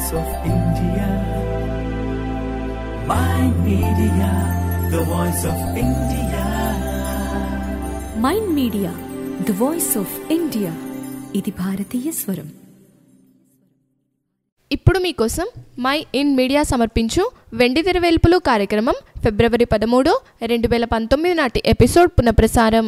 voice of India. My media, the voice of India. Mind media the voice of India ఇది భారతీయ స్వరం ఇప్పుడు మీకోసం మై ఇన్ మీడియా సమర్పించు వెండి తెరవేల్పులు కార్యక్రమం ఫిబ్రవరి పదమూడు రెండు వేల పంతొమ్మిది నాటి ఎపిసోడ్ పునఃప్రసారం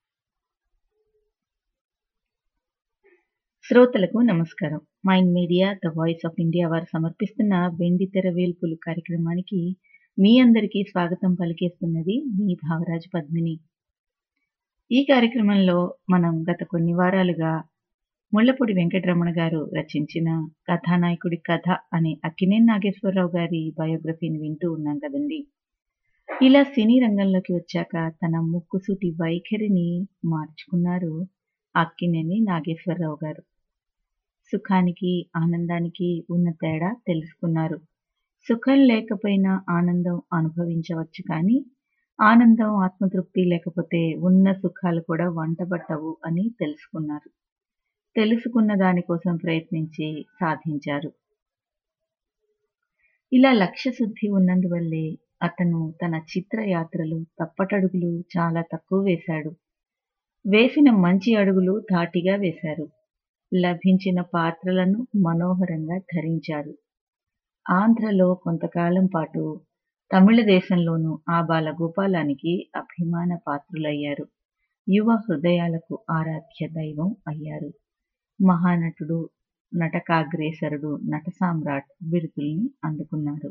శ్రోతలకు నమస్కారం Mind media the voice of India వారు సమర్పిస్తున్న వెండి తెర వేల్పులు కార్యక్రమానికి మీ అందరికీ స్వాగతం పలికేస్తున్నది మీ భావరాజు పద్మిని ఈ కార్యక్రమంలో మనం గత కొన్ని వారాలుగా ముళ్లపూడి వెంకటరమణ గారు రచించిన కథానాయకుడి కథ అనే అక్కినేని నాగేశ్వరరావు గారి బయోగ్రఫీని వింటూ ఉన్నాం కదండి ఇలా సినీ రంగంలోకి వచ్చాక తన ముక్కుసూటి వైఖరిని మార్చుకున్నారు అక్కినేని నాగేశ్వరరావు గారు సుఖానికి ఆనందానికి ఉన్న తేడా తెలుసుకున్నారు సుఖం లేకపోయినా ఆనందం అనుభవించవచ్చు కానీ ఆనందం ఆత్మతృప్తి లేకపోతే ఉన్న సుఖాలు కూడా వంటబట్టవు అని తెలుసుకున్నారు తెలుసుకున్న దానికోసం ప్రయత్నించి సాధించారు ఇలా లక్ష్య శుద్ధి ఉన్నందువల్లే అతను తన చిత్రయాత్రలు తప్పటడుగులు చాలా తక్కువ వేశాడు వేసిన మంచి అడుగులు ధాటిగా వేశారు లభించిన పాత్రలను మనోహరంగా ధరించారు ఆంధ్రలో కొంతకాలం పాటు తమిళ దేశంలోనూ ఆ బాలగోపాలానికి అభిమాన పాత్రులయ్యారు యువ హృదయాలకు ఆరాధ్య దైవం అయ్యారు మహానటుడు నటకాగ్రేసరుడు నట సామ్రాట్ బిరుదుల్ని అందుకున్నారు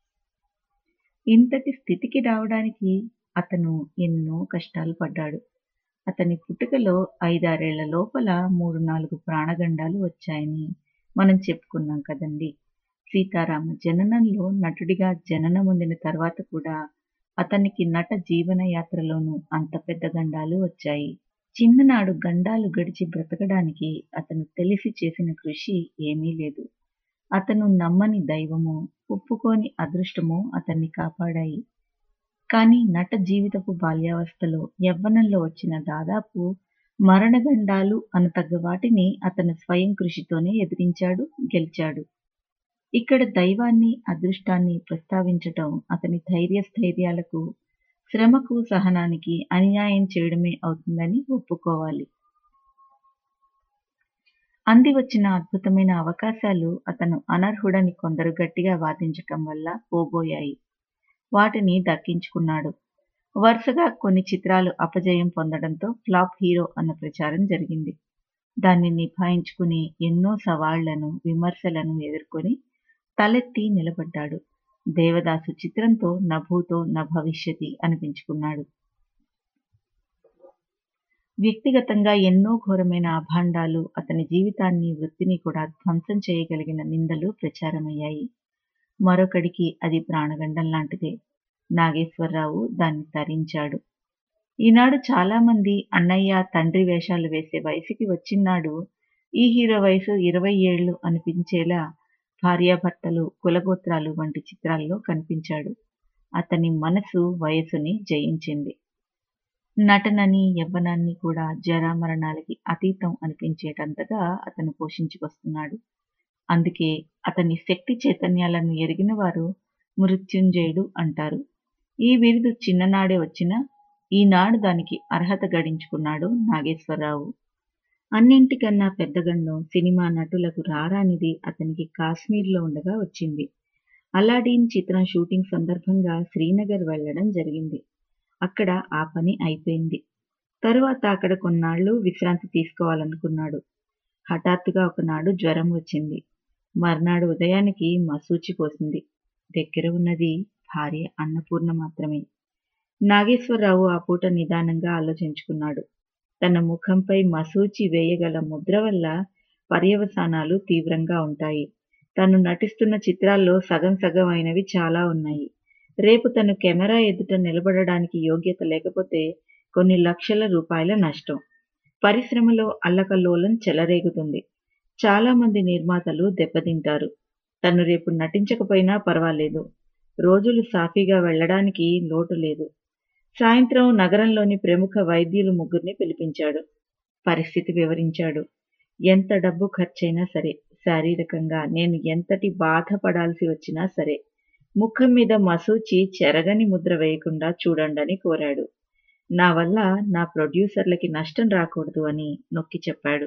ఇంతటి స్థితికి రావడానికి అతను ఎన్నో కష్టాలు పడ్డాడు అతని పుట్టుకలో ఐదారేళ్ల లోపల మూడు నాలుగు ప్రాణగండాలు వచ్చాయని మనం చెప్పుకున్నాం కదండి సీతారామ జననంలో నటుడిగా జననం పొందిన తర్వాత కూడా అతనికి నట జీవన యాత్రలోనూ అంత పెద్ద గండాలు వచ్చాయి చిన్ననాడు గండాలు గడిచి బ్రతకడానికి అతను తెలిసి చేసిన కృషి ఏమీ లేదు అతను నమ్మని దైవము ఒప్పుకోని అదృష్టము అతన్ని కాపాడాయి కానీ నట జీవితపు బాల్యావస్థలో యవ్వనంలో వచ్చిన దాదాపు మరణగండాలు అనతగ్గ వాటిని అతను స్వయం కృషితోనే ఎదిరించాడు గెలిచాడు ఇక్కడ దైవాన్ని అదృష్టాన్ని ప్రస్తావించటం అతని ధైర్యస్థైర్యాలకు శ్రమకు సహనానికి అన్యాయం చేయడమే అవుతుందని ఒప్పుకోవాలి అంది వచ్చిన అద్భుతమైన అవకాశాలు అతను అనర్హుడని కొందరు గట్టిగా వాదించటం వల్ల పోబోయాయి వాటిని దక్కించుకున్నాడు వరుసగా కొన్ని చిత్రాలు అపజయం పొందడంతో ఫ్లాప్ హీరో అన్న ప్రచారం జరిగింది దాన్ని నిభాయించుకుని ఎన్నో సవాళ్లను విమర్శలను ఎదుర్కొని తలెత్తి నిలబడ్డాడు దేవదాసు చిత్రంతో నభూతో న భవిష్యతి అనిపించుకున్నాడు వ్యక్తిగతంగా ఎన్నో ఘోరమైన అభాండాలు అతని జీవితాన్ని వృత్తిని కూడా ధ్వంసం చేయగలిగిన నిందలు ప్రచారమయ్యాయి మరొకడికి అది ప్రాణగండం లాంటిదే నాగేశ్వరరావు దాన్ని తరించాడు ఈనాడు చాలా మంది అన్నయ్య తండ్రి వేషాలు వేసే వయసుకి వచ్చినాడు ఈ హీరో వయసు ఇరవై ఏళ్లు అనిపించేలా భార్యాభర్తలు కులగోత్రాలు వంటి చిత్రాల్లో కనిపించాడు అతని మనసు వయసుని జయించింది నటనని యవ్వనాన్ని కూడా జరామరణాలకి అతీతం అనిపించేటంతగా అతను పోషించుకొస్తున్నాడు అందుకే అతని శక్తి చైతన్యాలను ఎరిగిన వారు మృత్యుంజయుడు అంటారు ఈ బిరుదు చిన్ననాడే వచ్చినా ఈనాడు దానికి అర్హత గడించుకున్నాడు నాగేశ్వరరావు అన్నింటికన్నా పెద్దగండం సినిమా నటులకు రారానిది అతనికి కాశ్మీర్లో ఉండగా వచ్చింది అలాడీన్ చిత్రం షూటింగ్ సందర్భంగా శ్రీనగర్ వెళ్లడం జరిగింది అక్కడ ఆ పని అయిపోయింది తరువాత అక్కడ కొన్నాళ్లు విశ్రాంతి తీసుకోవాలనుకున్నాడు హఠాత్తుగా ఒకనాడు జ్వరం వచ్చింది మర్నాడు ఉదయానికి మసూచి పోసింది దగ్గర ఉన్నది భార్య అన్నపూర్ణ మాత్రమే నాగేశ్వరరావు ఆ పూట నిదానంగా ఆలోచించుకున్నాడు తన ముఖంపై మసూచి వేయగల ముద్ర వల్ల పర్యవసానాలు తీవ్రంగా ఉంటాయి తను నటిస్తున్న చిత్రాల్లో సగం సగం అయినవి చాలా ఉన్నాయి రేపు తను కెమెరా ఎదుట నిలబడడానికి యోగ్యత లేకపోతే కొన్ని లక్షల రూపాయల నష్టం పరిశ్రమలో అల్లకల్లోలం చెలరేగుతుంది చాలా మంది నిర్మాతలు దెబ్బతింటారు తను రేపు నటించకపోయినా పర్వాలేదు రోజులు సాఫీగా వెళ్ళడానికి లోటు లేదు సాయంత్రం నగరంలోని ప్రముఖ వైద్యులు ముగ్గురిని పిలిపించాడు పరిస్థితి వివరించాడు ఎంత డబ్బు ఖర్చైనా సరే శారీరకంగా నేను ఎంతటి బాధపడాల్సి వచ్చినా సరే ముఖం మీద మసూచి చెరగని ముద్ర వేయకుండా చూడండని కోరాడు నా వల్ల నా ప్రొడ్యూసర్లకి నష్టం రాకూడదు అని నొక్కి చెప్పాడు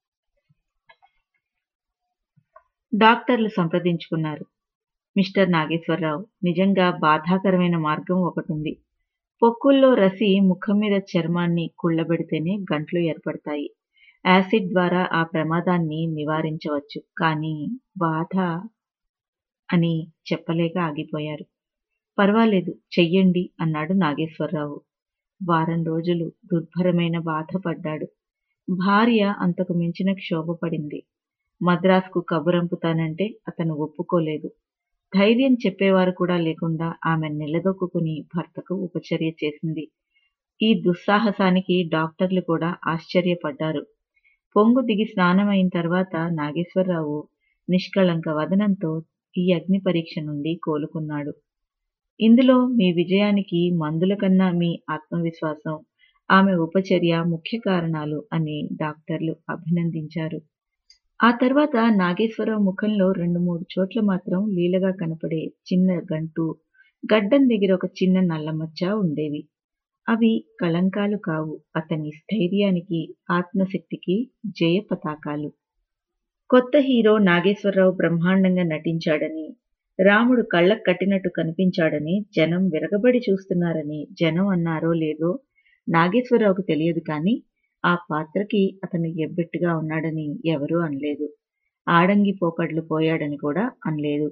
డాక్టర్లు సంప్రదించుకున్నారు మిస్టర్ నాగేశ్వరరావు నిజంగా బాధాకరమైన మార్గం ఒకటుంది పొక్కుల్లో రసి ముఖం మీద చర్మాన్ని కుళ్ళబెడితేనే గంట్లు ఏర్పడతాయి యాసిడ్ ద్వారా ఆ ప్రమాదాన్ని నివారించవచ్చు కానీ బాధ అని చెప్పలేక ఆగిపోయారు పర్వాలేదు చెయ్యండి అన్నాడు నాగేశ్వరరావు వారం రోజులు దుర్భరమైన బాధపడ్డాడు భార్య అంతకు మించిన క్షోభపడింది మద్రాసుకు కబురంపుతానంటే అతను ఒప్పుకోలేదు ధైర్యం చెప్పేవారు కూడా లేకుండా ఆమె నిలదొక్కుని భర్తకు ఉపచర్య చేసింది ఈ దుస్సాహసానికి డాక్టర్లు కూడా ఆశ్చర్యపడ్డారు పొంగు దిగి స్నానమైన తర్వాత నాగేశ్వరరావు నిష్కళంక వదనంతో ఈ అగ్ని పరీక్ష నుండి కోలుకున్నాడు ఇందులో మీ విజయానికి మందుల కన్నా మీ ఆత్మవిశ్వాసం ఆమె ఉపచర్య ముఖ్య కారణాలు అని డాక్టర్లు అభినందించారు ఆ తర్వాత నాగేశ్వరరావు ముఖంలో రెండు మూడు చోట్ల మాత్రం లీలగా కనపడే చిన్న గంటు గడ్డం దగ్గర ఒక చిన్న నల్లమచ్చ ఉండేవి అవి కళంకాలు కావు అతని స్థైర్యానికి ఆత్మశక్తికి జయ పతాకాలు కొత్త హీరో నాగేశ్వరరావు బ్రహ్మాండంగా నటించాడని రాముడు కళ్ళకు కట్టినట్టు కనిపించాడని జనం విరగబడి చూస్తున్నారని జనం అన్నారో లేదో నాగేశ్వరరావుకు తెలియదు కానీ ఆ పాత్రకి అతను ఎబ్బెట్టుగా ఉన్నాడని ఎవరూ అనలేదు ఆడంగి పోకడ్లు పోయాడని కూడా అనలేదు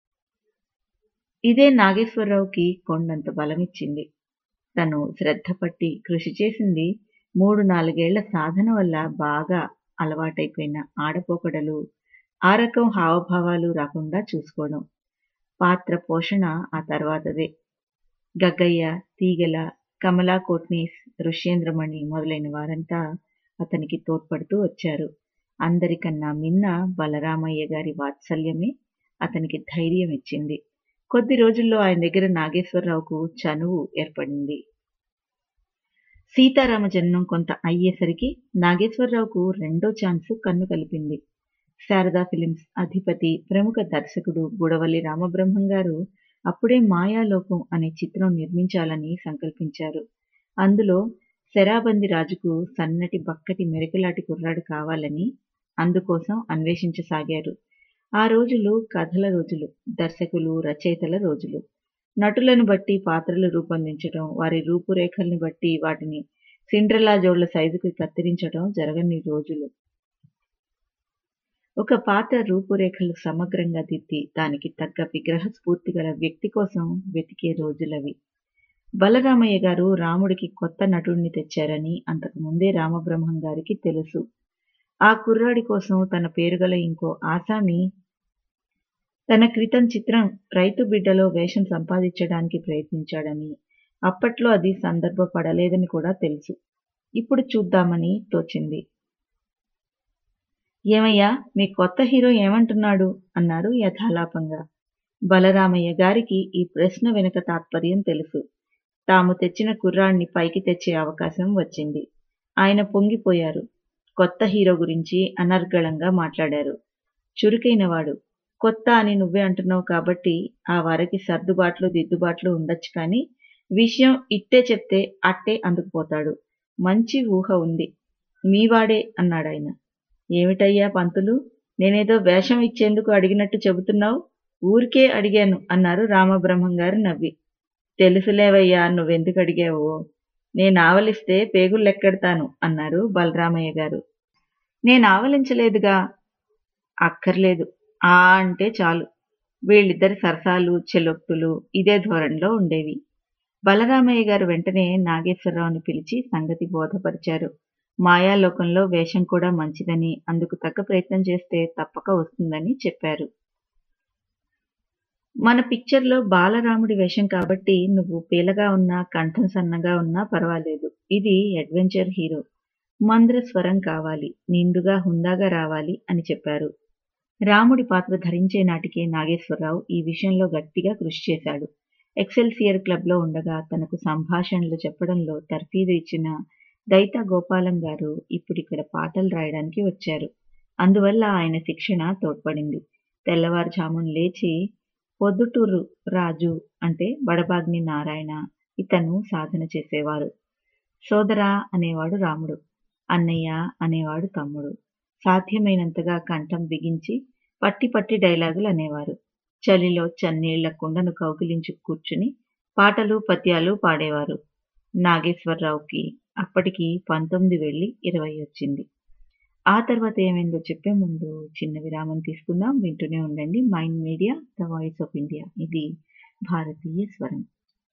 ఇదే నాగేశ్వరరావుకి కొండంత బలమిచ్చింది తను శ్రద్ధ పట్టి కృషి చేసింది మూడు నాలుగేళ్ల సాధన వల్ల బాగా అలవాటైపోయిన ఆడపోకడలు ఆ రకం హావభావాలు రాకుండా చూసుకోవడం పాత్ర పోషణ ఆ తర్వాతదే గగ్గయ్య తీగల కమలా కోట్నీస్ ఋష్యేంద్రమణి మొదలైన వారంతా అతనికి తోడ్పడుతూ వచ్చారు అందరికన్నా మిన్న బలరామయ్య గారి వాత్సల్యమే అతనికి ధైర్యం ఇచ్చింది కొద్ది రోజుల్లో ఆయన దగ్గర నాగేశ్వరరావుకు చనువు ఏర్పడింది సీతారామ జన్మం కొంత అయ్యేసరికి నాగేశ్వరరావుకు రెండో ఛాన్సు కన్ను కలిపింది శారదా ఫిలిమ్స్ అధిపతి ప్రముఖ దర్శకుడు గుడవల్లి రామబ్రహ్మం గారు అప్పుడే మాయాలోకం అనే చిత్రం నిర్మించాలని సంకల్పించారు అందులో శరాబంది రాజుకు సన్నటి బక్కటి మెరుకులాటి కుర్రాడు కావాలని అందుకోసం అన్వేషించసాగారు ఆ రోజులు కథల రోజులు దర్శకులు రచయితల రోజులు నటులను బట్టి పాత్రలు రూపొందించడం వారి రూపురేఖల్ని బట్టి వాటిని సిండ్రలా జోళ్ల సైజుకు కత్తిరించడం జరగని రోజులు ఒక పాత్ర రూపురేఖలు సమగ్రంగా దిద్ది దానికి తగ్గ విగ్రహ స్ఫూర్తి గల వ్యక్తి కోసం వెతికే రోజులవి బలరామయ్య గారు రాముడికి కొత్త నటుడిని తెచ్చారని అంతకు ముందే రామబ్రహ్మం గారికి తెలుసు ఆ కుర్రాడి కోసం తన పేరుగల ఇంకో ఆసామి తన క్రితం చిత్రం రైతు బిడ్డలో వేషం సంపాదించడానికి ప్రయత్నించాడని అప్పట్లో అది సందర్భపడలేదని కూడా తెలుసు ఇప్పుడు చూద్దామని తోచింది ఏమయ్యా మీ కొత్త హీరో ఏమంటున్నాడు అన్నారు యథాలాపంగా బలరామయ్య గారికి ఈ ప్రశ్న వెనుక తాత్పర్యం తెలుసు తాము తెచ్చిన కుర్రాడిని పైకి తెచ్చే అవకాశం వచ్చింది ఆయన పొంగిపోయారు కొత్త హీరో గురించి అనర్గళంగా మాట్లాడారు చురుకైనవాడు కొత్త అని నువ్వే అంటున్నావు కాబట్టి ఆ వారికి సర్దుబాట్లు దిద్దుబాట్లు ఉండొచ్చు కానీ విషయం ఇట్టే చెప్తే అట్టే అందుకుపోతాడు మంచి ఊహ ఉంది మీవాడే అన్నాడాయన ఏమిటయ్యా పంతులు నేనేదో వేషం ఇచ్చేందుకు అడిగినట్టు చెబుతున్నావు ఊరికే అడిగాను అన్నారు రామబ్రహ్మం గారు నవ్వి తెలుసులేవయ్యా నువ్వెందుకు అడిగావో నేను ఆవలిస్తే పేగులు లెక్కెడతాను అన్నారు బలరామయ్య గారు నేను ఆవలించలేదుగా అక్కర్లేదు ఆ అంటే చాలు వీళ్ళిద్దరి సరసాలు చెలొక్తులు ఇదే ధోరణిలో ఉండేవి బలరామయ్య గారు వెంటనే నాగేశ్వరరావుని పిలిచి సంగతి బోధపరిచారు మాయాలోకంలో వేషం కూడా మంచిదని అందుకు తగ్గ ప్రయత్నం చేస్తే తప్పక వస్తుందని చెప్పారు మన పిక్చర్లో బాలరాముడి వేషం కాబట్టి నువ్వు పీలగా ఉన్నా కంఠం సన్నగా ఉన్నా పర్వాలేదు ఇది అడ్వెంచర్ హీరో మంద్ర స్వరం కావాలి నిండుగా హుందాగా రావాలి అని చెప్పారు రాముడి పాత్ర ధరించే నాటికే నాగేశ్వరరావు ఈ విషయంలో గట్టిగా కృషి చేశాడు ఎక్సెల్సియర్ క్లబ్లో ఉండగా తనకు సంభాషణలు చెప్పడంలో తర్ఫీదు ఇచ్చిన దైతా గోపాలం గారు ఇప్పుడు ఇక్కడ పాటలు రాయడానికి వచ్చారు అందువల్ల ఆయన శిక్షణ తోడ్పడింది తెల్లవారుజామున లేచి పొద్దుటూరు రాజు అంటే బడబాగ్ని నారాయణ ఇతను సాధన చేసేవారు సోదరా అనేవాడు రాముడు అన్నయ్య అనేవాడు తమ్ముడు సాధ్యమైనంతగా కంఠం బిగించి పట్టి పట్టి డైలాగులు అనేవారు చలిలో చన్నీళ్ల కుండను కౌగిలించి కూర్చుని పాటలు పద్యాలు పాడేవారు నాగేశ్వరరావుకి అప్పటికి పంతొమ్మిది వెళ్ళి ఇరవై వచ్చింది ఆ తర్వాత ఏమైందో చెప్పే ముందు చిన్న విరామం తీసుకుందాం వింటూనే ఉండండి mind media the voice of India ఇది భారతీయ స్వరం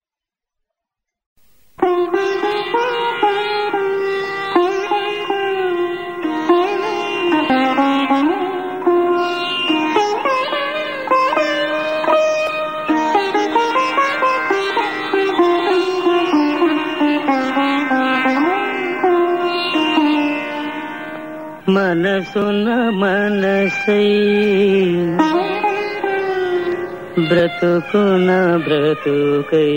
మనసున మనసై బ్రతుకున బ్రతుకై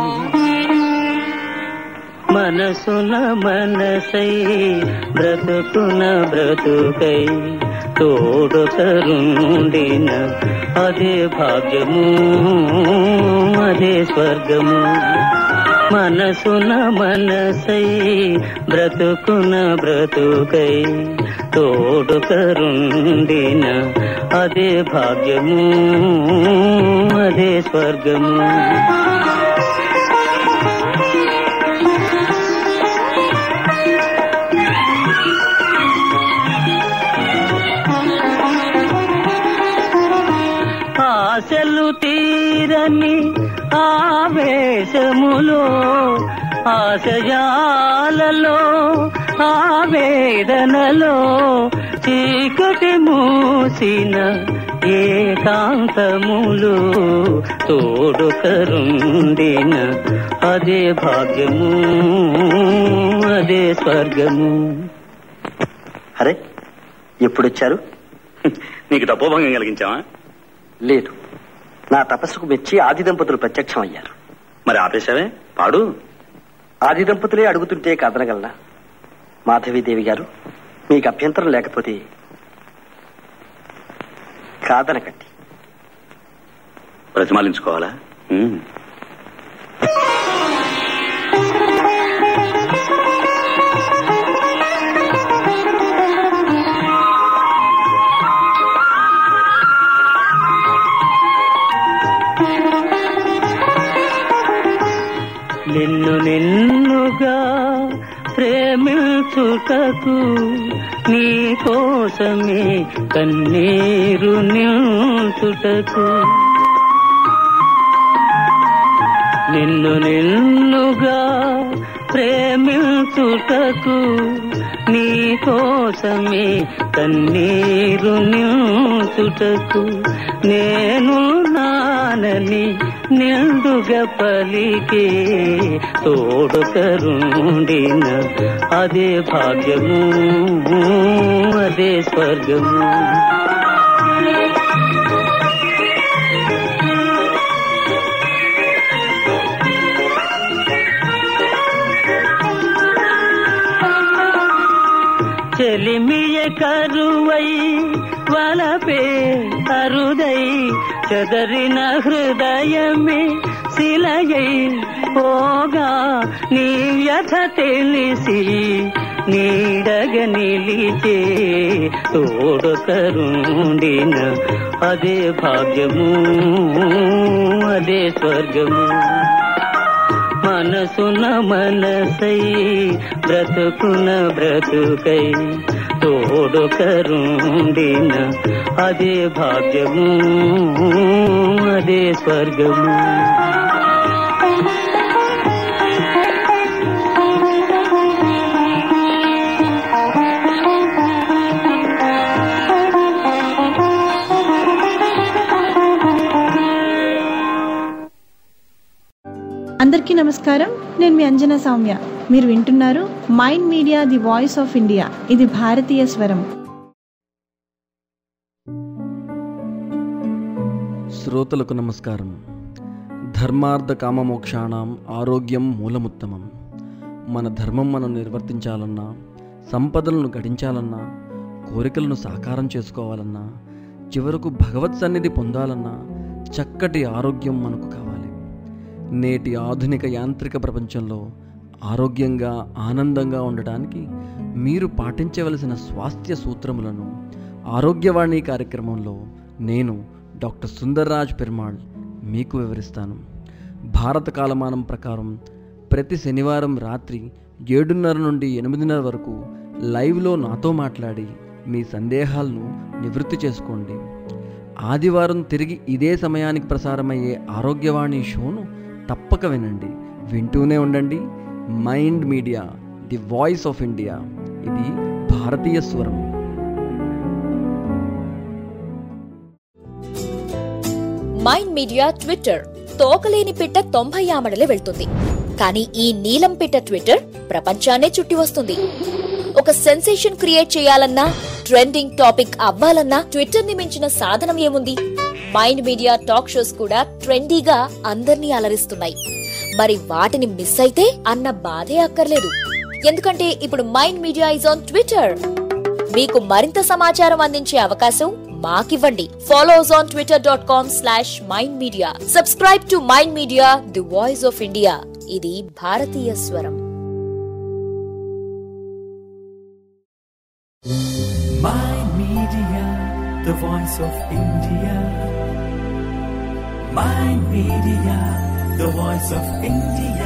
మనసున మనసై బ్రతుకున బ్రతుకై తోడు తరుండిన అదే భాగ్యము అదే స్వర్గము మనసున మనసై బ్రతుకున బ్రతుకై తోడు కరుండిన అదే భాగ్యము అదే స్వర్గము ఆశలు తీరని ఆవేశములో ఆశయాలలో ఆవేదనలో చీకటి మూసిన ఏకాంతములు తోడు కరుండిన అదే భాగ్యము అదే స్వర్గము అరే ఎప్పుడొచ్చారు నీకు తపోభంగం కలిగించావా లేదు నా తపస్సుకు మెచ్చి ఆది దంపతులు ప్రత్యక్షం అయ్యారు మరి ఆపేశావే పాడు ఆది దంపతులే అడుగుతుంటే కాదనగలనా మాధవీదేవి గారు మీకు అభ్యంతరం లేకపోతే కాదనకండి ప్రతిమాలించుకోవాలా ఉమ్. నిన్ను నిన్నుగా ప్రేమించుటకు నీ కోసమే కన్నీరు నిల్చుటకు నిన్ను నిన్నుగా ప్రేమించుటకు నీ కోసమే కన్నీరు నిల్చుటకు నేను నానని నిండుగా పలికే తోడు కరుండిన అదే భాగ్యము అదే స్వర్గము చెలిమియ కరువై వలపే అరుదై చెదరిన హృదయమే శిలయై పోగా నీ వ్యథ తెలిసి నీడగ నిలిచే తోడు కరుండిన అదే భాగ్యము అదే స్వర్గము మనసున మనసై బ్రతుకున బ్రతుకై తోడు కరుండిన అదే భాగ్యము అదే స్వర్గము అందరికీ నమస్కారం నేను మీ అంజనా సౌమ్య మీరు వింటున్నారు mind media the voice of India ఇది భారతీయ స్వరం శ్రోతలకు నమస్కారం ధర్మార్థ కామమోక్షాణం ఆరోగ్యం మూలముత్తమం మన ధర్మం మనం నిర్వర్తించాలన్నా సంపదలను గడించాలన్నా కోరికలను సాకారం చేసుకోవాలన్నా చివరకు భగవత్ సన్నిధి పొందాలన్నా చక్కటి ఆరోగ్యం మనకు కావాలి నేటి ఆధునిక యాంత్రిక ప్రపంచంలో ఆరోగ్యంగా ఆనందంగా ఉండటానికి మీరు పాటించవలసిన స్వాస్థ్య సూత్రములను ఆరోగ్యవాణి కార్యక్రమంలో నేను డాక్టర్ సుందర్రాజ్ పెరుమాళ్ మీకు వివరిస్తాను భారత కాలమానం ప్రకారం ప్రతి శనివారం రాత్రి ఏడున్నర నుండి ఎనిమిదిన్నర వరకు లైవ్లో నాతో మాట్లాడి మీ సందేహాలను నివృత్తి చేసుకోండి ఆదివారం తిరిగి ఇదే సమయానికి ప్రసారమయ్యే ఆరోగ్యవాణి షోను తప్పక వినండి వింటూనే ఉండండి mind media the voice of India ఇది భారతీయ స్వరం మైండ్ మీడియా ట్విట్టర్ తోకలేని పిట్ట తొంభై ఆమడలే వెళ్తుంది కానీ ఈ నీలం పిట్ట ట్విట్టర్ ప్రపంచాన్నే చుట్టి వస్తుంది ఒక సెన్సేషన్ క్రియేట్ చేయాలన్నా ట్రెండింగ్ టాపిక్ అవ్వాలన్నా ట్విట్టర్ ని మించిన సాధనం ఏముంది మైండ్ మీడియా టాక్ షోస్ కూడా ట్రెండీగా అందర్నీ అలరిస్తున్నాయి మరి వాటిని మిస్ అయితే అన్న బాధే అక్కర్లేదు ఎందుకంటే ఇప్పుడు Mind Media is on Twitter మీకు మరింత సమాచారం అందించే అవకాశం మాకివ్వండి follows on Twitter dot com slash Mind Media subscribe to mind media the voice of India ఇది భారతీయ స్వరం Mind Media, the voice of India. Mind Media, the voice of India.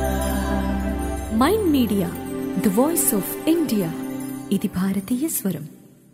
Mind media the voice of India ఇది భారతీయ స్వరం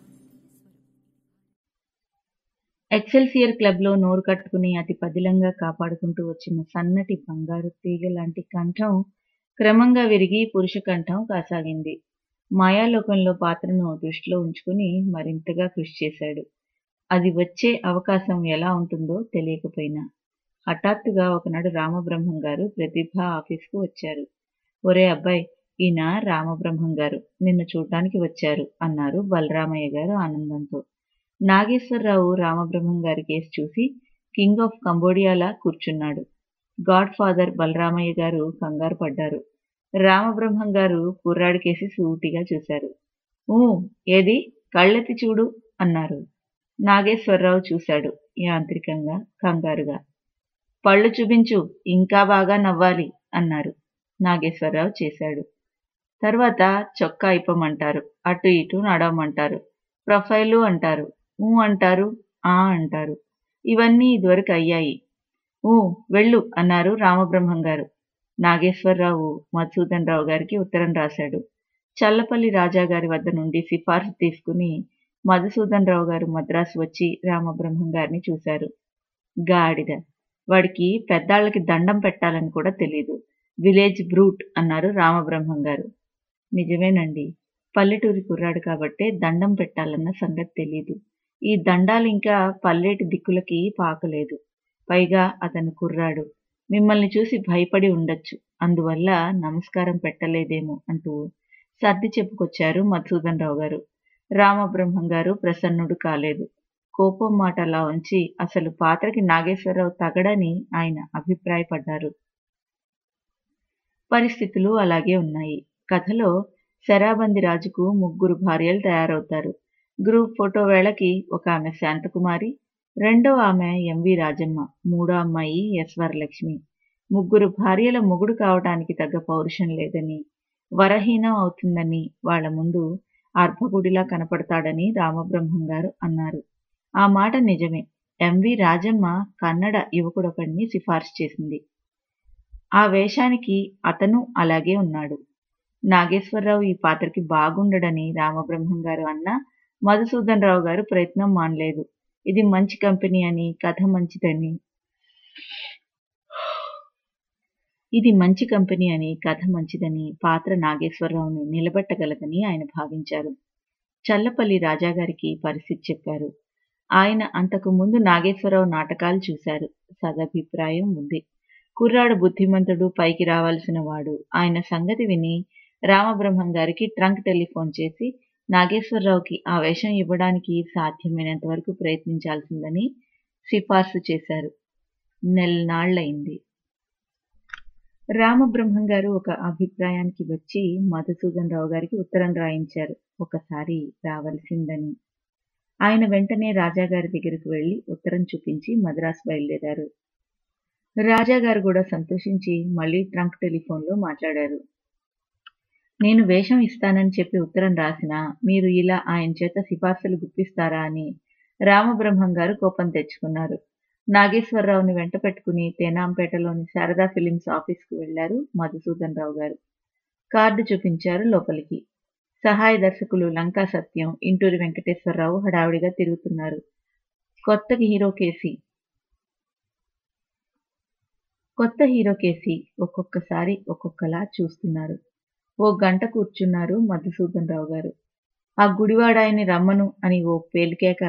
excelsior క్లబ్లో నోరు కట్టుకుని అతి పదిలంగా కాపాడుకుంటూ వచ్చిన సన్నటి బంగారు తీగ లాంటి కంఠం క్రమంగా విరిగి పురుష కంఠం కాసాగింది మాయాలోకంలో పాత్రను దృష్టిలో ఉంచుకుని మరింతగా కృషి చేశాడు అది వచ్చే అవకాశం ఎలా ఉంటుందో తెలియకపోయినా హఠాత్తుగా ఒకనాడు రామబ్రహ్మం గారు ప్రతిభ ఆఫీస్కు వచ్చారు ఒరే అబ్బాయి ఈయన రామబ్రహ్మం గారు నిన్ను చూడటానికి వచ్చారు అన్నారు బలరామయ్య గారు ఆనందంతో నాగేశ్వరరావు రామబ్రహ్మం గారి కేసు చూసి కింగ్ ఆఫ్ కంబోడియాలా కూర్చున్నాడు గాడ్ ఫాదర్ బలరామయ్య గారు కంగారు పడ్డారు రామబ్రహ్మం గారు కుర్రాడికేసి సూటిగా చూశారు ఊ ఏది కళ్ళెత్తి చూడు అన్నారు నాగేశ్వరరావు చూశాడు యాంత్రికంగా కంగారుగా పళ్ళు చూపించు ఇంకా బాగా నవ్వాలి అన్నారు నాగేశ్వరరావు చేశాడు తర్వాత చొక్కా ఇప్పమంటారు అటు ఇటు నడవమంటారు ప్రొఫైలు అంటారు ఊ అంటారు ఆ అంటారు ఇవన్నీ ఇదివరకు అయ్యాయి ఊ వెళ్ళు అన్నారు రామబ్రహ్మం గారు నాగేశ్వరరావు మధుసూదన్ రావు గారికి ఉత్తరం రాశాడు చల్లపల్లి రాజా గారి వద్ద నుండి సిఫార్సు తీసుకుని మధుసూదన్ రావు గారు మద్రాసు వచ్చి రామబ్రహ్మం గారిని చూశారు గాడిద వాడికి పెద్దాళ్ళకి దండం పెట్టాలని కూడా తెలియదు విలేజ్ బ్రూట్ అన్నారు రామబ్రహ్మం గారు నిజమేనండి పల్లెటూరి కుర్రాడు కాబట్టే దండం పెట్టాలన్న సంగతి తెలీదు ఈ దండాలు ఇంకా పల్లెటి దిక్కులకి పాకలేదు పైగా అతను కుర్రాడు మిమ్మల్ని చూసి భయపడి ఉండొచ్చు అందువల్ల నమస్కారం పెట్టలేదేమో అంటూ సర్ది చెప్పుకొచ్చారు మధుసూదన్ రావు గారు రామబ్రహ్మం గారు ప్రసన్నుడు కాలేదు కోపం మాట అలా ఉంచి అసలు పాత్రకి నాగేశ్వరరావు తగడని ఆయన అభిప్రాయపడ్డారు పరిస్థితులు అలాగే ఉన్నాయి కథలో శరాబంది రాజుకు ముగ్గురు భార్యలు తయారవుతారు గ్రూప్ ఫోటో వేళకి ఒక ఆమె శాంతకుమారి రెండో ఆమె ఎంవి రాజమ్మ మూడో అమ్మాయి ఎస్ వరలక్ష్మి ముగ్గురు భార్యల మొగుడు కావటానికి తగ్గ పౌరుషం లేదని వరహీనం అవుతుందని వాళ్ల ముందు అర్భకుడిలా కనపడతాడని రామబ్రహ్మం గారు అన్నారు ఆ మాట నిజమే ఎంవి రాజమ్మ కన్నడ యువకుడొకడిని సిఫార్సు చేసింది ఆ వేషానికి అతను అలాగే ఉన్నాడు నాగేశ్వరరావు ఈ పాత్రకి బాగుండడని రామబ్రహ్మం గారు అన్నా మధుసూదన్ రావు గారు ప్రయత్నం మానలేదు ఇది మంచి కంపెనీ అని కథ మంచిదని ఇది మంచి కంపెనీ అని కథ మంచిదని పాత్ర నాగేశ్వరరావుని నిలబెట్టగలదని ఆయన భావించారు చల్లపల్లి రాజాగారికి పరిస్థితి చెప్పారు ఆయన అంతకు ముందు నాగేశ్వరరావు నాటకాలు చూశారు సదభిప్రాయం ఉంది కుర్రాడు బుద్ధిమంతుడు పైకి రావాల్సిన వాడు ఆయన సంగతి విని రామబ్రహ్మం గారికి ట్రంక్ టెలిఫోన్ చేసి నాగేశ్వరరావుకి ఆ వేషం ఇవ్వడానికి సాధ్యమైనంత వరకు ప్రయత్నించాల్సిందని సిఫార్సు చేశారు నెలనాళ్లయింది రామబ్రహ్మం గారు ఒక అభిప్రాయానికి వచ్చి మధుసూదన్ రావు గారికి ఉత్తరం రాయించారు ఒకసారి రావలసిందని ఆయన వెంటనే రాజాగారి దగ్గరికి వెళ్లి ఉత్తరం చూపించి మద్రాసు బయలుదేరారు రాజాగారు కూడా సంతోషించి మళ్ళీ ట్రంక్ టెలిఫోన్లో మాట్లాడారు నేను వేషం ఇస్తానని చెప్పి ఉత్తరం రాసినా మీరు ఇలా ఆయన చేత సిఫార్సులు గుప్పిస్తారా అని రామబ్రహ్మం గారు కోపం తెచ్చుకున్నారు నాగేశ్వరరావుని వెంట పెట్టుకుని తేనాంపేటలోని శారదా ఫిలిమ్స్ ఆఫీస్కు వెళ్లారు మధుసూదన్ రావు గారు కార్డు చూపించారు లోపలికి సహాయ దర్శకులు లంకా సత్యం ఇంటూరి వెంకటేశ్వరరావు హడావిడిగా తిరుగుతున్నారు కొత్త హీరో కేసి కొత్త హీరో కేసి ఒక్కొక్కసారి ఒక్కొక్కలా చూస్తున్నారు ఓ గంట కూర్చున్నారు మధుసూదన్ రావు గారు ఆ గుడివాడాయని రమ్మను అని ఓ పేలికేక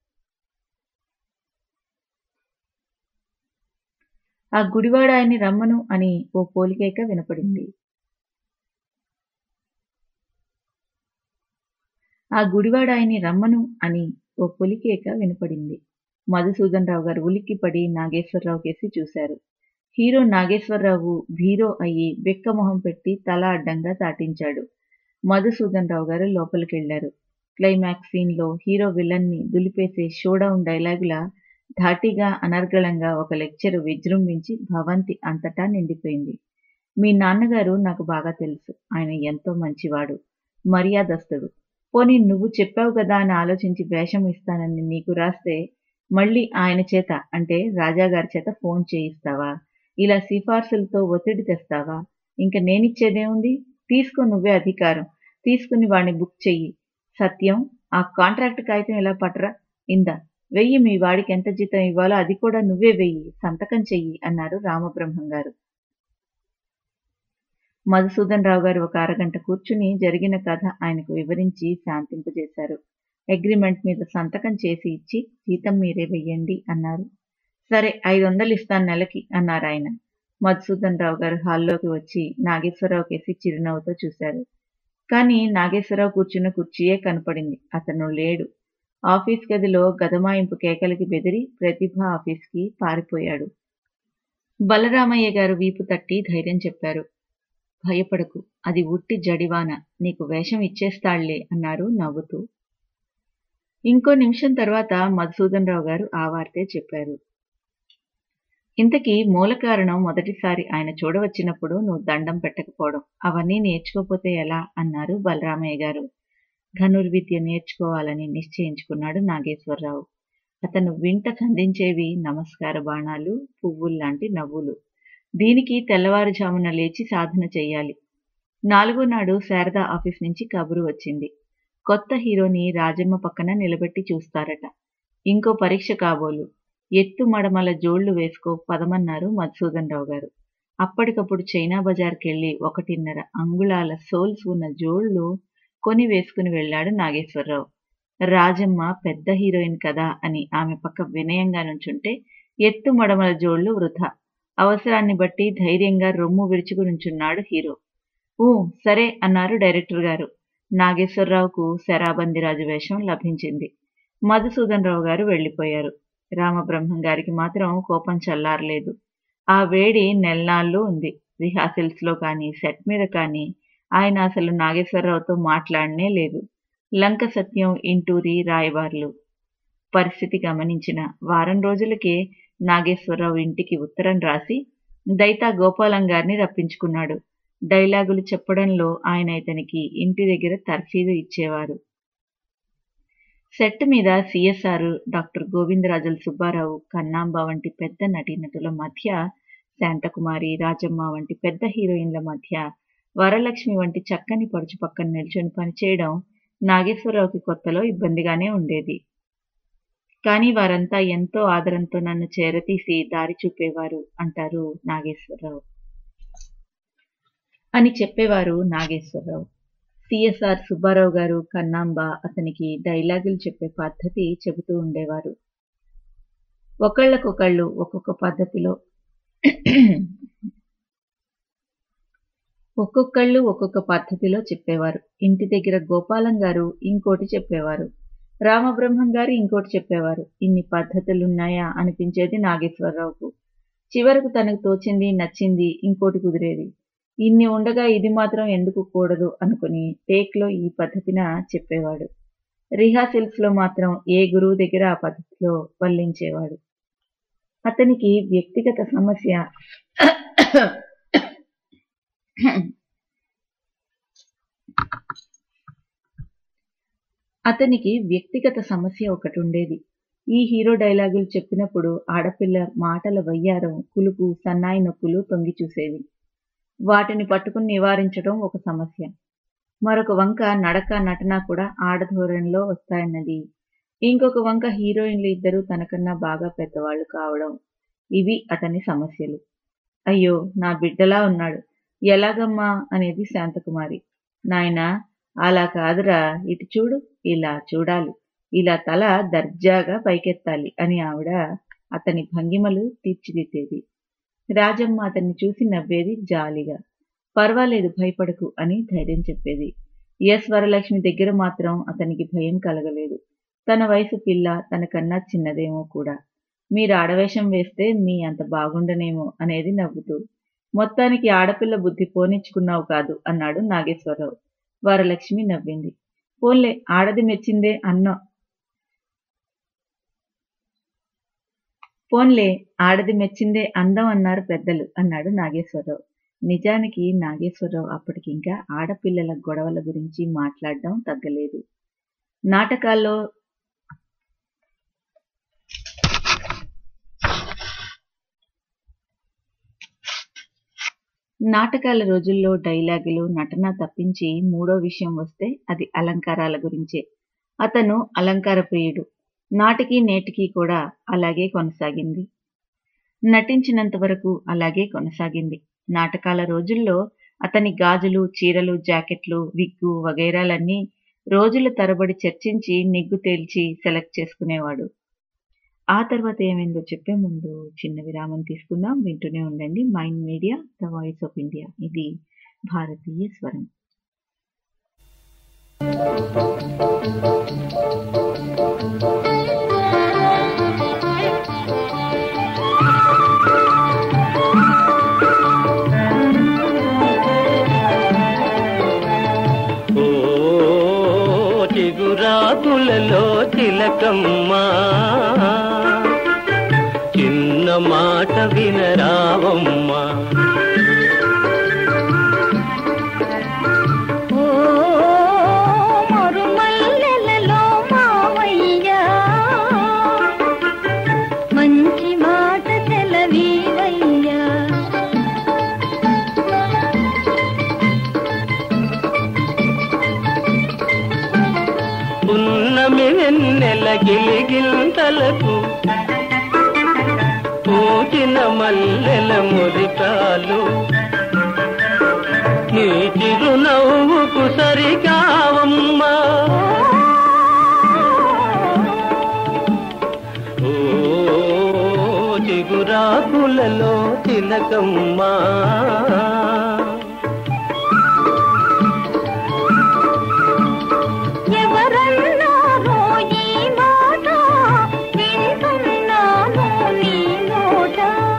ఆ గుడివాడాయని రమ్మను అని ఓ పోలికేక వినపడింది ఆ గుడివాడాయని రమ్మను అని ఓ పొలికేక వినపడింది మధుసూదన్ రావు గారు ఉలిక్కిపడి నాగేశ్వరరావు కేసి చూశారు హీరో నాగేశ్వరరావు భీరో అయ్యి బెక్కమొహం పెట్టి తల అడ్డంగా తాటించాడు మధుసూదన్ రావు గారు లోపలికెళ్లారు క్లైమాక్స్ సీన్లో హీరో విలన్ని దులిపేసే షోడౌన్ డైలాగులా ధాటిగా అనర్గళంగా ఒక లెక్చర్ విజృంభించి భవంతి అంతటా నిండిపోయింది మీ నాన్నగారు నాకు బాగా తెలుసు ఆయన ఎంతో మంచివాడు మర్యాదస్తుడు పోనీ నువ్వు చెప్పావు కదా అని ఆలోచించి వేషం ఇస్తానని నీకు రాస్తే మళ్ళీ ఆయన చేత అంటే రాజాగారి చేత ఫోన్ చేయిస్తావా ఇలా సిఫార్సులతో ఒత్తిడి తెస్తావా ఇంక నేనిచ్చేదేముంది తీసుకో నువ్వే అధికారం తీసుకుని వాడిని బుక్ చెయ్యి సత్యం ఆ కాంట్రాక్ట్ కాగితం ఇలా పట్టరా ఇందా వెయ్యి మీ వాడికి ఎంత జీతం ఇవ్వాలో అది కూడా నువ్వే వెయ్యి సంతకం చెయ్యి అన్నారు రామబ్రహ్మం గారు మధుసూదన్ రావు గారు ఒక అరగంట కూర్చుని జరిగిన కథ ఆయనకు వివరించి శాంతింపజేశారు అగ్రిమెంట్ మీద సంతకం చేసి ఇచ్చి జీతం మీరే వెయ్యండి అన్నారు సరే ఐదు వందలు ఇస్తాను నెలకి అన్నారు ఆయన మధుసూదన్ రావు గారు హాల్లోకి వచ్చి నాగేశ్వరరావు కేసి చిరునవ్వుతో చూశారు కానీ నాగేశ్వరరావు కూర్చున్న కుర్చీయే కనపడింది అతను లేడు ఆఫీస్ గదిలో గదమాయింపు కేకలకి బెదిరి ప్రతిభ ఆఫీస్కి పారిపోయాడు బలరామయ్య గారు వీపు తట్టి ధైర్యం చెప్పారు భయపడకు అది ఉట్టి జడివాన నీకు వేషం ఇచ్చేస్తాళ్లే అన్నారు నవ్వుతూ ఇంకో నిమిషం తర్వాత మధుసూదన్ రావు గారు ఆ వార్తే చెప్పారు ఇంతకీ మూల కారణం మొదటిసారి ఆయన చూడవచ్చినప్పుడు నువ్వు దండం పెట్టకపోవడం అవన్నీ నేర్చుకోపోతే ఎలా అన్నారు బలరామయ్య గారు ధనుర్విద్య నేర్చుకోవాలని నిశ్చయించుకున్నాడు నాగేశ్వరరావు అతను వింట సంధించేవి నమస్కార బాణాలు పువ్వుల్లాంటి నవ్వులు దీనికి తెల్లవారుజామున లేచి సాధన చెయ్యాలి నాలుగో నాడు శారదా ఆఫీస్ నుంచి కబురు వచ్చింది కొత్త హీరోని రాజమ్మ పక్కన నిలబెట్టి చూస్తారట ఇంకో పరీక్ష కాబోలు ఎత్తు మడమల జోళ్లు వేసుకో పదమన్నారు మధుసూదన్ రావు గారు అప్పటికప్పుడు చైనా బజార్కెళ్లి ఒకటిన్నర అంగుళాల సోల్స్ ఉన్న జోళ్లు కొని వేసుకుని వెళ్లాడు నాగేశ్వరరావు రాజమ్మ పెద్ద హీరోయిన్ కదా అని ఆమె పక్క వినయంగా నుంచుంటే ఎత్తు మడమల జోళ్లు వృధా అవసరాన్ని బట్టి ధైర్యంగా రొమ్ము విరుచుకు నుంచున్నాడు హీరో ఊ సరే అన్నారు డైరెక్టర్ గారు నాగేశ్వరరావుకు శరాబందిరాజు వేషం లభించింది మధుసూదన్ రావు గారు వెళ్లిపోయారు రామబ్రహ్మం గారికి మాత్రం కోపం చల్లారలేదు ఆ వేడి నెల్లాళ్ళు ఉంది రిహార్సల్స్ లో కానీ సెట్ మీద కానీ ఆయన అసలు నాగేశ్వరరావుతో మాట్లాడనే లేదు లంక సత్యం ఇంటూరి రాయబార్లు పరిస్థితి గమనించిన వారం రోజులకే నాగేశ్వరరావు ఇంటికి ఉత్తరం రాసి దైతా గోపాలం గారిని రప్పించుకున్నాడు డైలాగులు చెప్పడంలో ఆయన ఇతనికి ఇంటి దగ్గర తర్ఫీదు ఇచ్చేవారు సెట్ మీద సిఎస్ఆర్ డాక్టర్ గోవిందరాజుల సుబ్బారావు కన్నాంబ వంటి పెద్ద నటీనటుల మధ్య శాంతకుమారి రాజమ్మ వంటి పెద్ద హీరోయిన్ల మధ్య వరలక్ష్మి వంటి చక్కని పడుచు పక్కన నిల్చొని పనిచేయడం నాగేశ్వరరావుకి కొత్తలో ఇబ్బందిగానే ఉండేది కానీ వారంతా ఎంతో ఆదరంతో నన్ను చేరతీసి దారి చూపేవారు అంటారు నాగేశ్వరరావు అని చెప్పేవారు నాగేశ్వరరావు సిఎస్ఆర్ సుబ్బారావు గారు కన్నాంబ అతనికి డైలాగులు చెప్పే పద్ధతి చెబుతూ ఉండేవారు ఒకళ్ళకొకళ్ళు ఒక్కొక్క పద్ధతిలో ఒక్కొక్కళ్ళు ఒక్కొక్క పద్ధతిలో చెప్పేవారు ఇంటి దగ్గర గోపాలం గారు ఇంకోటి చెప్పేవారు రామబ్రహ్మం గారు ఇంకోటి చెప్పేవారు ఇన్ని పద్ధతులున్నాయా అనిపించేది నాగేశ్వరరావుకు చివరకు తనకు తోచింది నచ్చింది ఇంకోటి కుదిరేది ఇన్ని ఉండగా ఇది మాత్రం ఎందుకు కూడదు అనుకుని టేక్లో ఈ పద్ధతిన చెప్పేవాడు రిహార్సల్స్ లో మాత్రం ఏ గురువు దగ్గర ఆ పద్ధతిలో వల్లించేవాడు అతనికి వ్యక్తిగత సమస్య అతనికి వ్యక్తిగత సమస్య ఒకటి ఉండేది ఈ హీరో డైలాగులు చెప్పినప్పుడు ఆడపిల్ల మాటల వయ్యారం కులుపు సన్నాయి నొక్కులు తొంగి చూసేవి వాటిని పట్టుకుని నివారించడం ఒక సమస్య మరొక వంక నడక నటన కూడా ఆడధోరణిలో వస్తాయన్నది ఇంకొక వంక హీరోయిన్లు ఇద్దరు తనకన్నా బాగా పెద్దవాళ్ళు కావడం ఇవి అతని సమస్యలు అయ్యో నా బిడ్డలా ఉన్నాడు ఎలాగమ్మా అనేది శాంతకుమారి నాయనా అలా కాదురా ఇటు చూడు ఇలా చూడాలి ఇలా తల దర్జాగా పైకెత్తాలి అని ఆవిడ అతని భంగిమలు తీర్చిదిద్దేది రాజమ్మ అతన్ని చూసి నవ్వేది జాలిగా పర్వాలేదు భయపడకు అని ధైర్యం చెప్పేది ఎస్ వరలక్ష్మి దగ్గర మాత్రం అతనికి భయం కలగలేదు తన వయసు పిల్ల తనకన్నా చిన్నదేమో కూడా మీరు ఆడవేషం వేస్తే మీ అంత బాగుండనేమో అనేది నవ్వుతూ మొత్తానికి ఆడపిల్ల బుద్ధి పోనిచ్చుకున్నావు కాదు అన్నాడు నాగేశ్వరరావు వరలక్ష్మి నవ్వింది పోన్లే ఆడది మెచ్చిందే అన్నా పోన్లే ఆడది మెచ్చిందే అందం అన్నారు పెద్దలు అన్నాడు నాగేశ్వరరావు నిజానికి నాగేశ్వరరావు అప్పటికింకా ఆడపిల్లల గొడవల గురించి మాట్లాడడం తగ్గలేదు నాటకాల్లో నాటకాల రోజుల్లో డైలాగులు నటన తప్పించి మూడో విషయం వస్తే అది అలంకారాల గురించే అతను అలంకార ప్రియుడు నాటికి నేటికి కూడా అలాగే కొనసాగింది నటించినంత వరకు అలాగే కొనసాగింది నాటకాల రోజుల్లో అతని గాజులు చీరలు జాకెట్లు విగ్గు వగైరాలన్నీ రోజుల తరబడి చర్చించి నిగ్గు తేల్చి సెలెక్ట్ చేసుకునేవాడు ఆ తర్వాత ఏమైందో చెప్పే ముందు చిన్న విరామం తీసుకుందాం వింటూనే ఉండండి mind media the voice of India ఇది భారతీయ స్వరం ఓ చిగురాకులలో తిలకమ్మా చిన్న మాట వినరావమ్మా ఓ మరుమల్లెలలో మావయ్యా మంచి మాట సెలవీవయ్యా పున్నమి వెన్నెల గిలిగింతలకు పూచిన మల్లెల మురికాలు నీ చిరునవ్వుకు సరికావమ్మా ఓ చిగురాకులలో తిలకమ్మా ఎవరన్నారో ఈ మాట వింటున్నాను నీ నోట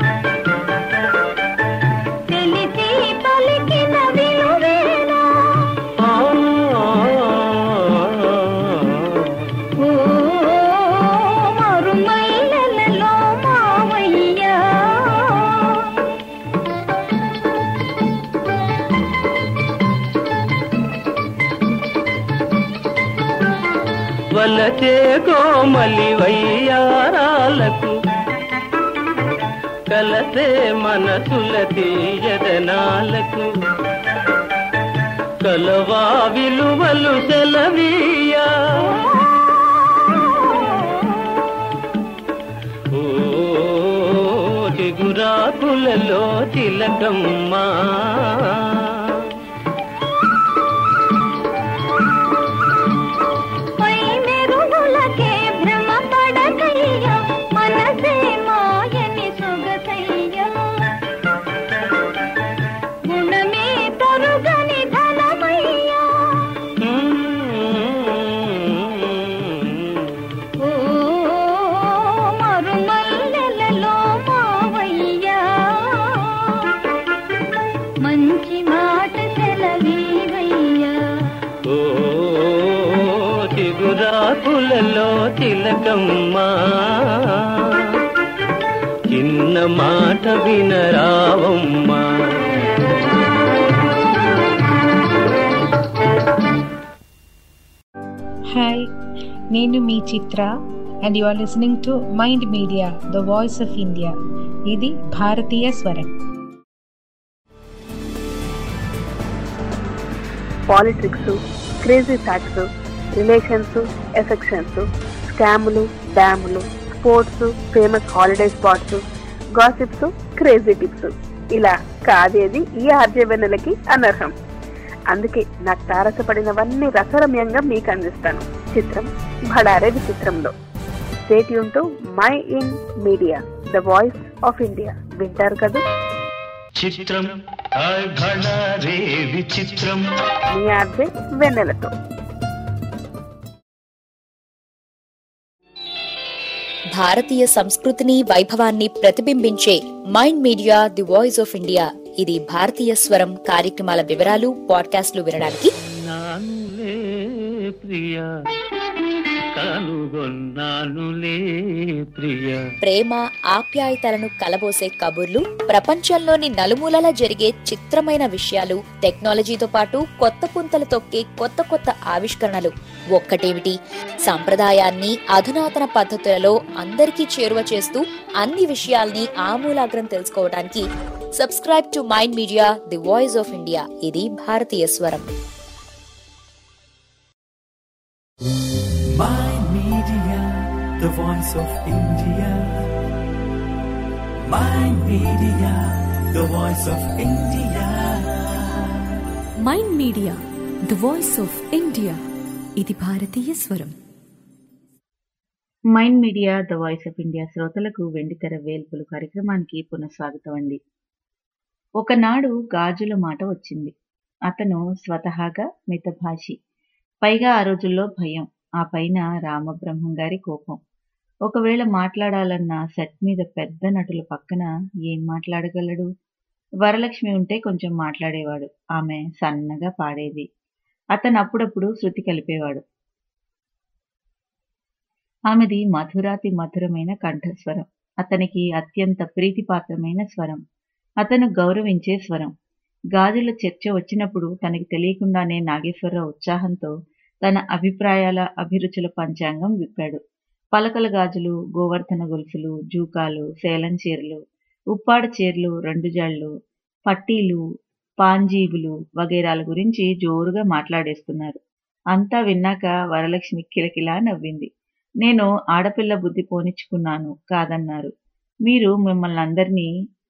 తెలిసి పలికిన విలువేనా ఓ మరుమల్లెలలో మావయ్యా వలచే కోమలి వయ్యారాలకు కలసే మనసుల తీయదనాలకు కలవా విలువలు సెలవీయా ఓ చిగురాకులలో తిలకమ్మా పై మెరుగులకే భ్రమ పడకయ్యా మనసే మాయని సొగసయ్యా గుణమే తరుగని ధనమయ్యా ఓ మరుమల్లెలలో మావయ్యా మెరుగులలో తిలకమ్మా చిన్న మాట వినరావమ్మా హాయ్ నేను మీ Chitra and you are listening to mind media the voice of India ఇది భారతీయ స్వరం politics crazy facts relations affections స్కాములు డ్యాములు sports famous holiday spots gossips crazy tips ఇలా కాదేది ఈ ఆర్జవెన్నెలకి అనర్హం అందుకే నాకు తారసపడినవన్నీ రసరమ్యంగా మీకు అందిస్తాను చిత్రం భడారే విచిత్రంలో state to mind media the voice of India వింటారు కదా చిత్రం రే విచిత్రం మీ ఆర్జే వెన్నెలతో భారతీయ సంస్కృతిని వైభవాన్ని ప్రతిబింబించే mind media the voice of India ఇది భారతీయ స్వరం కార్యక్రమాల వివరాలు పాడ్కాస్ట్లు వినడానికి నానులే ప్రియా కనుగొన్నానులే ప్రియా ప్రేమ ఆప్యాయతలను కలబోసే కబుర్లు ప్రపంచంలోని నలుమూలలా జరిగే చిత్రమైన విషయాలు టెక్నాలజీతో పాటు కొత్త పుంతలు తొక్కే కొత్త కొత్త ఆవిష్కరణలు ఒక్కటేమిటి సంప్రదాయాన్ని అధునాతన పద్ధతులలో అందరికీ చేరువ చేస్తూ అన్ని విషయాల్ని ఆమూలాగ్రం తెలుసుకోవడానికి subscribe to mind media the voice of India ఇది భారతీయ స్వరం Mind Media, the voice of India. Mind Media, the voice of India. Mind media the voice of India ఇది భారతీయ స్వరం mind media the voice of India శ్రోతలకు వెండితెర వేల్పులు కార్యక్రమానికి పునఃస్వాగతం అండి ఒకనాడు గాజుల మాట వచ్చింది అతను స్వతహాగా మితభాషి పైగా ఆ రోజుల్లో భయం ఆ పైన రామబ్రహ్మం గారి కోపం ఒకవేళ మాట్లాడాలన్న సెట్ మీద పెద్ద నటుల పక్కన ఏం మాట్లాడగలడు వరలక్ష్మి ఉంటే కొంచెం మాట్లాడేవాడు ఆమె సన్నగా పాడేది అతను అప్పుడప్పుడు శృతి కలిపేవాడు ఆమెది మధురాతి మధురమైన కంఠస్వరం అతనికి అత్యంత ప్రీతిపాత్రమైన స్వరం అతను గౌరవించే స్వరం గాజుల చర్చ వచ్చినప్పుడు తనకి తెలియకుండానే నాగేశ్వరరావు ఉత్సాహంతో తన అభిప్రాయాల అభిరుచుల పంచాంగం విప్పాడు పలకల గాజులు గోవర్ధన గొలుసులు జూకాలు సేలం చీరలు ఉప్పాడ చీరలు రెండు జాళ్ళు పట్టీలు పాంజీబులు వగైరాల గురించి జోరుగా మాట్లాడేస్తున్నారు అంతా విన్నాక వరలక్ష్మి కిలకిలా నవ్వింది నేను ఆడపిల్ల బుద్ధి పోనిచ్చుకున్నాను కాదన్నారు మీరు మిమ్మల్ని అందరినీ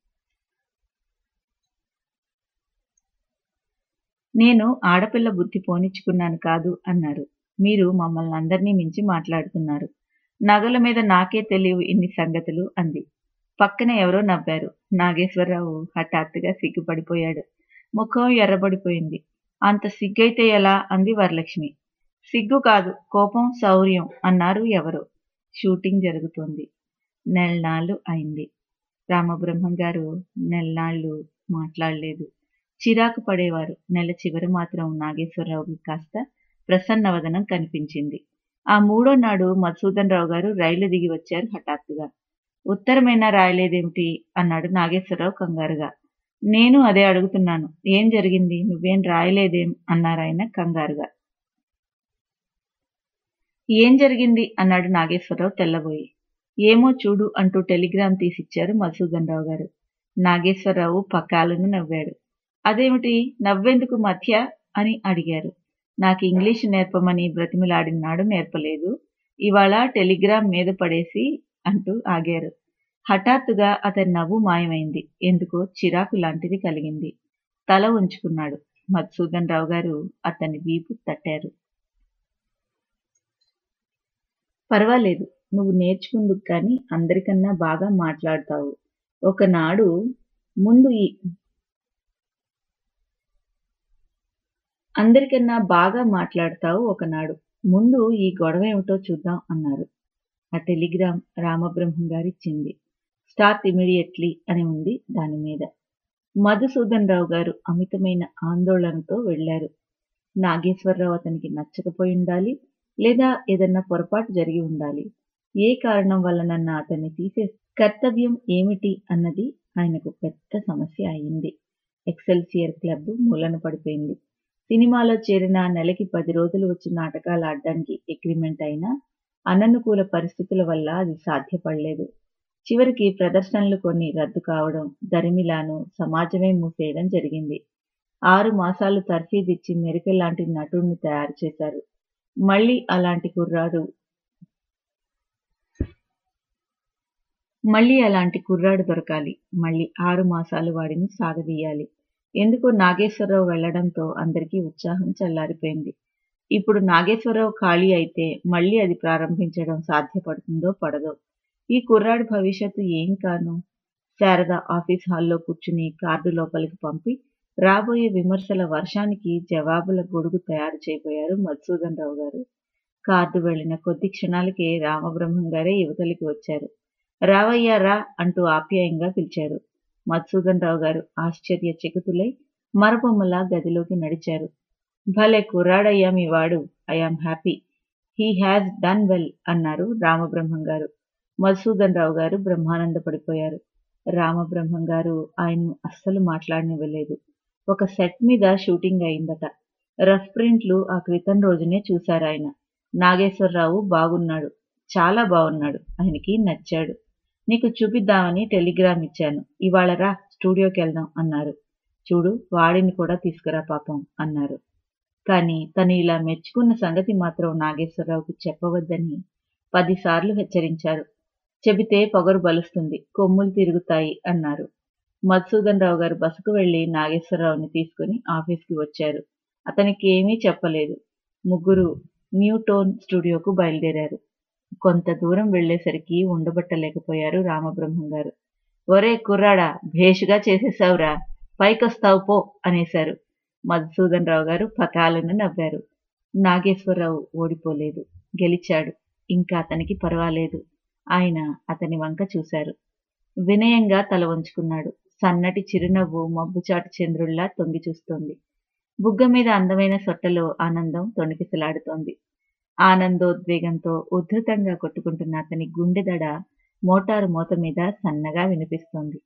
నేను ఆడపిల్ల బుద్ధి పోనిచ్చుకున్నాను కాదు అన్నారు మీరు మమ్మల్ని అందరినీ మించి మాట్లాడుతున్నారు నగల మీద నాకే తెలియవు ఇన్ని సంగతులు అంది పక్కన ఎవరో నవ్వారు నాగేశ్వరరావు హఠాత్తుగా సిగ్గుపడిపోయాడు ముఖం ఎర్రబడిపోయింది అంత సిగ్గైతే ఎలా అంది వరలక్ష్మి సిగ్గు కాదు కోపం శౌర్యం అన్నారు ఎవరో షూటింగ్ జరుగుతోంది నెలనాళ్ళు అయింది రామబ్రహ్మం గారు నెలనాళ్ళు మాట్లాడలేదు చిరాకు పడేవారు నెల చివరి మాత్రం నాగేశ్వరరావుకి కాస్త ప్రసన్నవదనం కనిపించింది ఆ మూడో నాడు మధుసూదన్ రావు గారు రైలు దిగి వచ్చారు హఠాత్తుగా ఉత్తరమైనా రాయలేదేమిటి అన్నాడు నాగేశ్వరరావు కంగారుగా నేను అదే అడుగుతున్నాను ఏం జరిగింది నువ్వేం రాయలేదేం అన్నారాయన కంగారుగా ఏం జరిగింది అన్నాడు నాగేశ్వరరావు తెల్లబోయి ఏమో చూడు అంటూ టెలిగ్రామ్ తీసిచ్చారు మధుసూదన్ రావు గారు నాగేశ్వరరావు పకాలను నవ్వాడు అదేమిటి నవ్వెందుకు మధ్య అని అడిగారు నాకు ఇంగ్లీష్ నేర్పమని బ్రతిమిలాడినాడు నేర్పలేదు ఇవాళ టెలిగ్రామ్ మీద పడేసి అంటూ ఆగారు హఠాత్తుగా అతని నవ్వు మాయమైంది ఎందుకో చిరాకు లాంటిది కలిగింది తల ఉంచుకున్నాడు మధుసూదన్ రావు గారు అతని వీపు తట్టారు పర్వాలేదు నువ్వు నేర్చుకుందుకు కానీ అందరికన్నా బాగా మాట్లాడతావు ఒకనాడు ముందు ఈ అందరికన్నా బాగా మాట్లాడతావు ఒకనాడు ముందు ఈ గొడవ ఏమిటో చూద్దాం అన్నారు ఆ టెలిగ్రామ్ రామబ్రహ్మం గారిచ్చింది స్టార్ట్ ఇమీడియట్లీ అని ఉంది దాని మీద మధుసూదన్ రావు గారు అమితమైన ఆందోళనతో వెళ్లారు నాగేశ్వరరావు అతనికి నచ్చకపోయి ఉండాలి లేదా ఏదన్నా పొరపాటు జరిగి ఉండాలి ఏ కారణం వల్లనన్నా అతన్ని తీసే కర్తవ్యం ఏమిటి అన్నది ఆయనకు పెద్ద సమస్య అయింది ఎక్సెల్సియర్ క్లబ్ మూలన పడిపోయింది సినిమాలో చేరిన నెలకి పది రోజులు వచ్చి నాటకాలు ఆడడానికి అగ్రిమెంట్ అయినా అననుకూల పరిస్థితుల వల్ల అది సాధ్యపడలేదు చివరికి ప్రదర్శనలు కొన్ని రద్దు కావడం దరిమిలాను సమాజమే మూసేయడం జరిగింది ఆరు మాసాలు తర్ఫీదిచ్చి మెరికల్ లాంటి నటుడిని తయారు చేశారు మళ్ళీ అలాంటి కుర్రాడు మళ్ళీ అలాంటి కుర్రాడు దొరకాలి మళ్ళీ ఆరు మాసాలు వాడిని సాగదీయాలి ఎందుకో నాగేశ్వరరావు వెళ్లడంతో అందరికీ ఉత్సాహం చల్లారిపోయింది ఇప్పుడు నాగేశ్వరరావు ఖాళీ అయితే మళ్ళీ అది ప్రారంభించడం సాధ్యపడుతుందో పడదో ఈ కుర్రాడి భవిష్యత్తు ఏం కాను శారద ఆఫీస్ హాల్లో కూర్చుని కార్డు లోపలికి పంపి రాబోయే విమర్శల వర్షానికి జవాబుల గొడుగు తయారు చేయబోయారు మధుసూదన్ రావు గారు కార్డు వెళ్లిన కొద్ది క్షణాలకే రామబ్రహ్మం గారే యువతలికి వచ్చారు రావయ్యా రా అంటూ ఆప్యాయంగా పిలిచారు మధుసూదన్ రావు గారు ఆశ్చర్య చెకుతులై మరబొమ్మలా గదిలోకి నడిచారు భలే కుర్రాడయ్యా మీ వాడు I am happy he has done well అన్నారు రామబ్రహ్మం గారు మధుసూదన్ రావు గారు బ్రహ్మానంద పడిపోయారు రామబ్రహ్మం గారు ఆయన్ను అస్సలు మాట్లాడనివ్వలేదు ఒక సెట్ మీద షూటింగ్ అయిందట రఫ్ ప్రింట్లు ఆ క్రితం రోజునే చూశారు ఆయన నాగేశ్వరరావు బాగున్నాడు చాలా బాగున్నాడు ఆయనకి నచ్చాడు నీకు చూపిద్దామని టెలిగ్రామ్ ఇచ్చాను ఇవాళ రా స్టూడియోకి వెళ్దాం అన్నారు చూడు వాడిని కూడా తీసుకురా పాపం అన్నారు కానీ తను ఇలా మెచ్చుకున్న సంగతి మాత్రం నాగేశ్వరరావుకు చెప్పవద్దని పదిసార్లు హెచ్చరించారు చెబితే పొగరు బలుస్తుంది కొమ్ములు తిరుగుతాయి అన్నారు మధుసూదన్ రావు గారు బసకు వెళ్లి నాగేశ్వరరావుని తీసుకుని ఆఫీస్కి వచ్చారు అతనికి ఏమీ చెప్పలేదు ముగ్గురు న్యూటోన్ స్టూడియోకు బయలుదేరారు కొంత దూరం వెళ్లేసరికి ఉండబట్టలేకపోయారు రామబ్రహ్మం గారు ఒరే కుర్రాడా భేషుగా చేసేసావురా పైకొస్తావు పో అనేశారు మధుసూదన్ రావు గారు పకాలను నవ్వారు నాగేశ్వరరావు ఓడిపోలేదు గెలిచాడు ఇంకా అతనికి పర్వాలేదు ఆయన అతని వంక చూశారు వినయంగా తల వంచుకున్నాడు సన్నటి చిరునవ్వు మబ్బుచాటు చంద్రుల్లా తొంగి చూస్తోంది బుగ్గ మీద అందమైన సొట్టలో ఆనందం తొణికిసలాడుతోంది ఆనందోద్వేగంతో ఉద్ధృతంగా కొట్టుకుంటున్న అతని గుండె దడ మోటారు మూత మీద సన్నగా వినిపిస్తోంది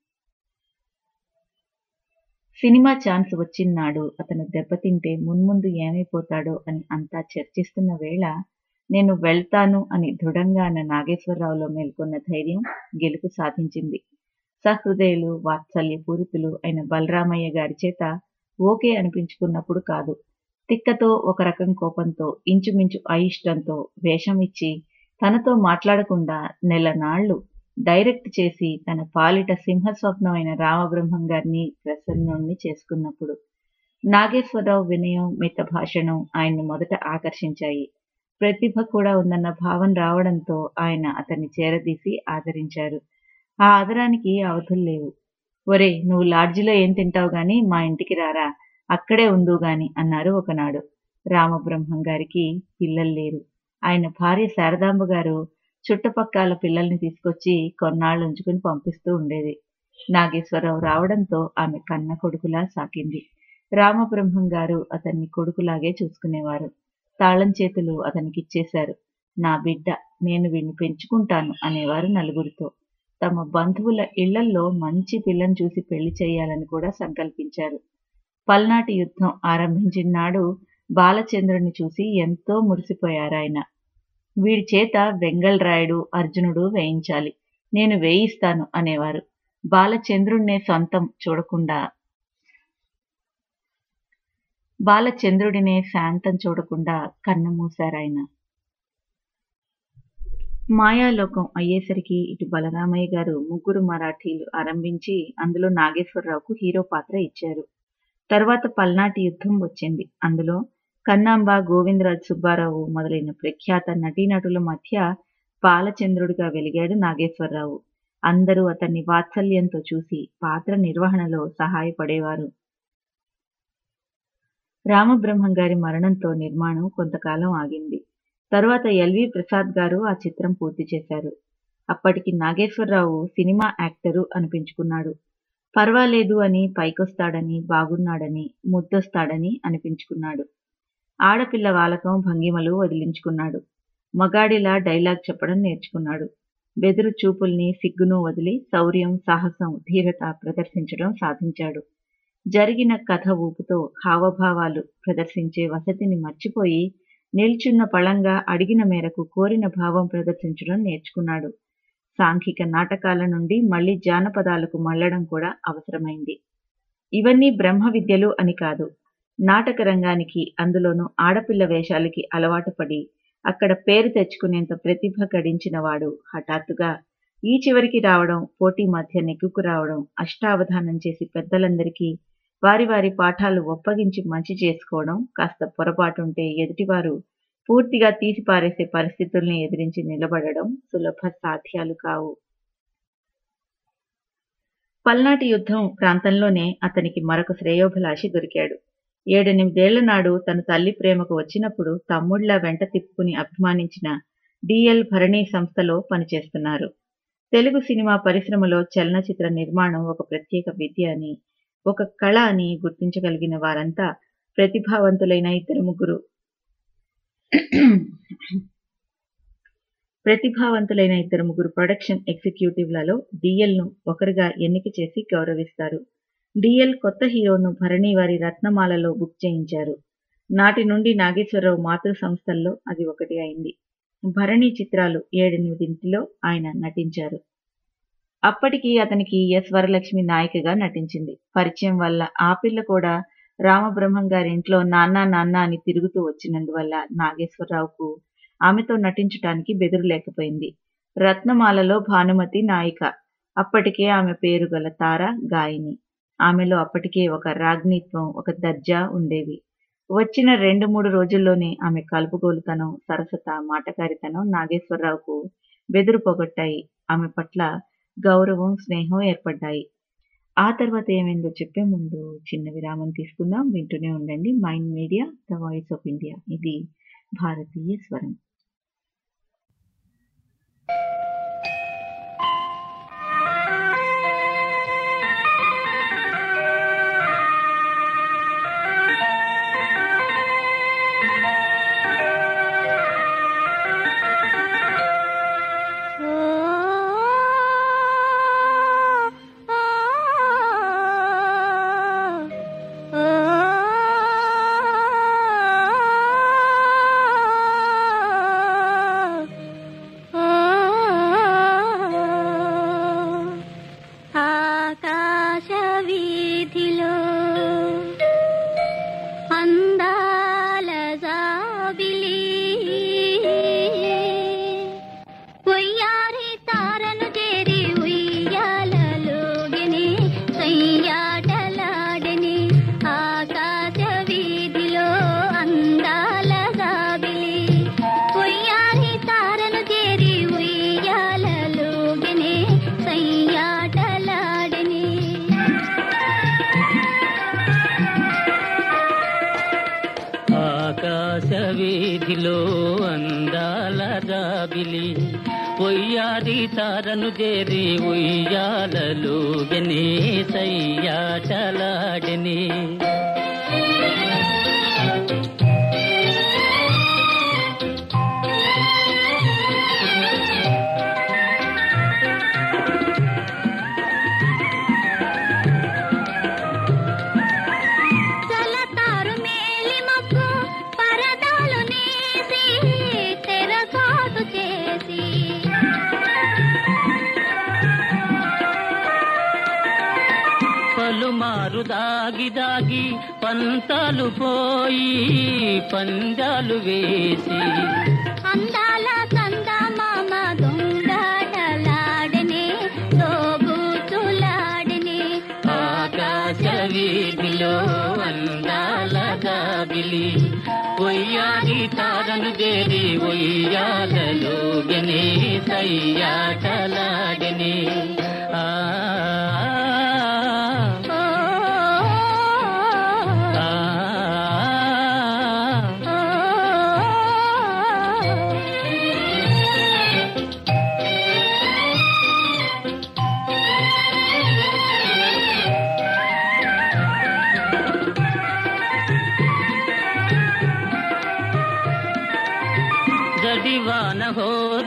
సినిమా ఛాన్స్ వచ్చిన్నాడు అతను దెబ్బతింటే మున్ముందు ఏమైపోతాడో అని అంతా చర్చిస్తున్న వేళ నేను వెళ్తాను అని దృఢంగా అన్న నాగేశ్వరరావులో మేల్కొన్న ధైర్యం గెలుపు సాధించింది సహృదయులు వాత్సల్యపూరితులు అయిన బలరామయ్య గారి చేత ఓకే అనిపించుకున్నప్పుడు కాదు తిక్కతో ఒక రకం కోపంతో ఇంచుమించు అయిష్టంతో వేషం ఇచ్చి తనతో మాట్లాడకుండా నెల నాళ్లు డైరెక్ట్ చేసి తన పాలిట సింహస్వప్నమైన రామబ్రహ్మం గారిని ప్రసన్నుణ్ణి చేసుకున్నప్పుడు నాగేశ్వరరావు వినయం మిత భాషణం ఆయన్ను మొదట ఆకర్షించాయి ప్రతిభ కూడా ఉందన్న భావం రావడంతో ఆయన అతన్ని చేరదీసి ఆదరించారు ఆ ఆదరానికి అవధులు లేవు ఒరే నువ్వు లాడ్జిలో ఏం తింటావు గాని మా ఇంటికి రారా అక్కడే ఉందు గాని అన్నారు ఒకనాడు రామబ్రహ్మం గారికి పిల్లలు లేరు ఆయన భార్య శారదాంబ గారు చుట్టుపక్కల పిల్లల్ని తీసుకొచ్చి కొన్నాళ్ళు ఉంచుకుని పంపిస్తూ ఉండేది నాగేశ్వరరావు రావడంతో ఆమె కన్న కొడుకులా సాకింది రామబ్రహ్మం గారు అతన్ని కొడుకులాగే చూసుకునేవారు తాళం చేతులు అతనికిచ్చేశారు నా బిడ్డ నేను వీణ్ణి పెంచుకుంటాను అనేవారు నలుగురితో తమ బంధువుల ఇళ్లల్లో మంచి పిల్లని చూసి పెళ్లి చేయాలని కూడా సంకల్పించారు పల్నాటి యుద్ధం ఆరంభించినాడు బాలచంద్రుని చూసి ఎంతో మురిసిపోయారాయన వీడి చేత వెంగళ్ రాయుడు అర్జునుడు వేయించాలి నేను వేయిస్తాను అనేవారు బాలచంద్రుణ్ణే సొంతం చూడకుండా బాలచంద్రుడినే శాంతం చూడకుండా కన్నుమూశారాయన మాయాలోకం అయ్యేసరికి ఇటు బలరామయ్య గారు ముగ్గురు మరాఠీలు ఆరంభించి అందులో నాగేశ్వరరావుకు హీరో పాత్ర ఇచ్చారు తర్వాత పల్నాటి యుద్ధం వచ్చింది అందులో కన్నాంబ గోవిందరాజ్ సుబ్బారావు మొదలైన ప్రఖ్యాత నటీనటుల మధ్య బాలచంద్రుడిగా వెలిగాడు నాగేశ్వరరావు అందరూ అతన్ని వాత్సల్యంతో చూసి పాత్ర నిర్వహణలో సహాయపడేవారు రామబ్రహ్మం గారి మరణంతో నిర్మాణం కొంతకాలం ఆగింది తరువాత ఎల్వి ప్రసాద్ గారు ఆ చిత్రం పూర్తి చేశారు అప్పటికి నాగేశ్వరరావు సినిమా యాక్టరు అనిపించుకున్నాడు పర్వాలేదు అని పైకొస్తాడని బాగున్నాడని ముద్దొస్తాడని అనిపించుకున్నాడు ఆడపిల్ల వాలకం భంగిమలు వదిలించుకున్నాడు మగాడిలా డైలాగ్ చెప్పడం నేర్చుకున్నాడు బెదురు చూపుల్ని సిగ్గును వదిలి శౌర్యం సాహసం ధీరత ప్రదర్శించడం సాధించాడు జరిగిన కథ ఊపుతో హావభావాలు ప్రదర్శించే వసతిని మర్చిపోయి నిల్చున్న పళంగా అడిగిన మేరకు కోరిన భావం ప్రదర్శించడం నేర్చుకున్నాడు సాంఘిక నాటకాల నుండి మళ్లీ జానపదాలకు మళ్లడం కూడా అవసరమైంది ఇవన్నీ బ్రహ్మ విద్యలు అని కాదు నాటక రంగానికి అందులోనూ ఆడపిల్ల వేషాలకి అలవాటు పడి అక్కడ పేరు తెచ్చుకునేంత ప్రతిభ గడించిన వాడు హఠాత్తుగా ఈ చివరికి రావడం పోటీ మధ్య నెగ్గుకు రావడం అష్టావధానం చేసి పెద్దలందరికీ వారి వారి పాఠాలు ఒప్పగించి మంచి చేసుకోవడం కాస్త పొరపాటుంటే ఎదుటివారు పూర్తిగా తీసిపారేసే పరిస్థితుల్ని ఎదిరించి నిలబడడం సులభ సాధ్యాలు కావు పల్నాటి యుద్ధం ప్రాంతంలోనే అతనికి మరొక శ్రేయోభిలాషి దొరికాడు ఏడెనిమిదేళ్ల నాడు తన తల్లి ప్రేమకు వచ్చినప్పుడు తమ్ముళ్లా వెంట తిప్పుకుని అభిమానించిన డిఎల్ భరణి సంస్థలో పనిచేస్తున్నారు తెలుగు సినిమా పరిశ్రమలో చలనచిత్ర నిర్మాణం ఒక ప్రత్యేక విద్య అని ఒక కళ అని గుర్తించగలిగిన వారంతా ప్రతిభావంతులైన ఇద్దరు ముగ్గురు ప్రతిభావంతులైన ఇద్దరు ముగ్గురు ప్రొడక్షన్ ఎగ్జిక్యూటివ్లలో డిఎల్ను ఒకరుగా ఎన్నిక చేసి గౌరవిస్తారు డిఎల్ కొత్త హీరోను భరణి వారి రత్నమాలలో బుక్ చేయించారు నాటి నుండి నాగేశ్వరరావు మాతృ సంస్థల్లో అది ఒకటి అయింది భరణి చిత్రాలు ఏడెనిమిదింటిలో ఆయన నటించారు అప్పటికి అతనికి ఎస్ వరలక్ష్మి నాయికగా నటించింది పరిచయం వల్ల ఆ పిల్ల కూడా రామబ్రహ్మం గారి ఇంట్లో నాన్న నాన్న అని తిరుగుతూ వచ్చినందువల్ల నాగేశ్వరరావుకు ఆమెతో నటించటానికి బెదురు లేకపోయింది రత్నమాలలో భానుమతి నాయిక అప్పటికే ఆమె పేరు గల తార గాయని ఆమెలో అప్పటికే ఒక రాజ్ఞిత్వం ఒక దర్జా ఉండేవి వచ్చిన రెండు మూడు రోజుల్లోనే ఆమె కలుపుగోలుతనం సరసత మాటకారితనం నాగేశ్వరరావుకు బెదురు పొగొట్టాయి ఆమె పట్ల గౌరవం స్నేహం ఏర్పడ్డాయి ఆ తర్వాత ఏమైందో చెప్పే ముందు చిన్న విరామం తీసుకుందాం వింటూనే ఉండండి mind media the voice of India ఇది భారతీయ స్వరం ఆకాశ వీధిలో అందాల జాబిలి ఉయ్యారి తారను చేరి ఉయ్యాలలోగిని సయ్యాటలాడని ఆకాశ వీధిలో అందాల జాబిలి ఉయ్యారి తారను చేరి ఉయ్యాలలోగిని సయ్యాటలాడని ఆకాశ వీధిలో అందాల రాబిలి పొయ్యాది తారను చేరి ఉయ్యాలలో గని సయ్యాటలాడని చలతారు మేలిమకు పరదాలు నేసి తెరసాటు చేసి పలుమారు దాగి దాగి పంతాలు పోయి పందాలు వేసి అందాల చందమామ దొంగటలాడని తోబూచులాడని ఆకాశ వీధిలో అందాల గాబిలి ఒయ్యాది తారను చేరి ఒయ్యాలలో గని సయ్యాటలాడని ఆ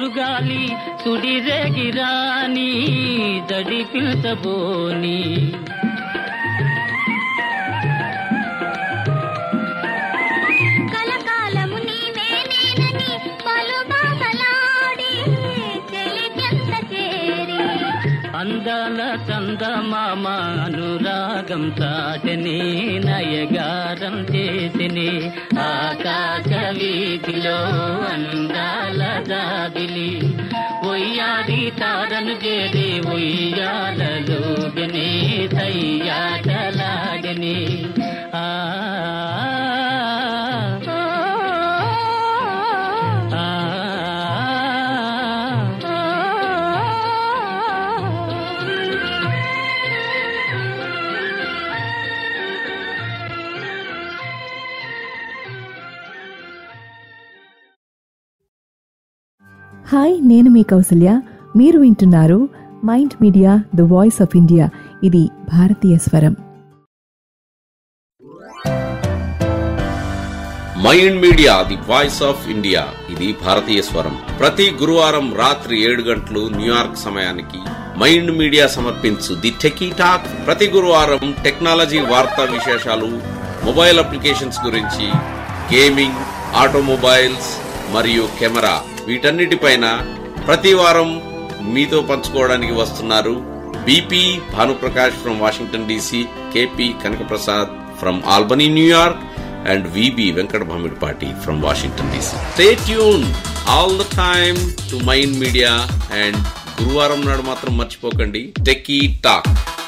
చిరుగాలి సుడిరేగిరాని దడి పిల్చబోని కలకాలము నీవే నేనని పలు బాధలాడి చెలికెంత చేరి అందాల చందమామ అనురాగం చాటని నయగారం చేసిని ఆకాశ వీధిలో అందాల జాబిలి ఒయ్యాది తారను చేరి ఉయ్యాలలోగని సయ్యాటలాగని ఆ హాయ్ నేను మీ కౌసల్య మీరు వింటున్నారు mind media the voice of India ఇది భారతీయ స్వరం mind media the voice of India ఇది భారతీయ స్వరం ప్రతి గురువారం రాత్రి ఏడు గంటలు న్యూయార్క్ సమయానికి మైండ్ మీడియా సమర్పించు ది టెకీ టాక్ ప్రతి గురువారం టెక్నాలజీ వార్తా విశేషాలు మొబైల్ అప్లికేషన్స్ గురించి గేమింగ్ ఆటోమొబైల్స్ మరియు కెమెరా వీటన్నిటిపైన ప్రతి వారం మీతో పంచుకోవడానికి వస్తున్నారు BP Bhanuprakash from Washington DC KP Kanakaprasad from Albany New York and VB Venkat Bhamidpati from Washington DC. Stay tuned all the time to Mind Media and గురువారం నాడు మాత్రం మర్చిపోకండి techie talk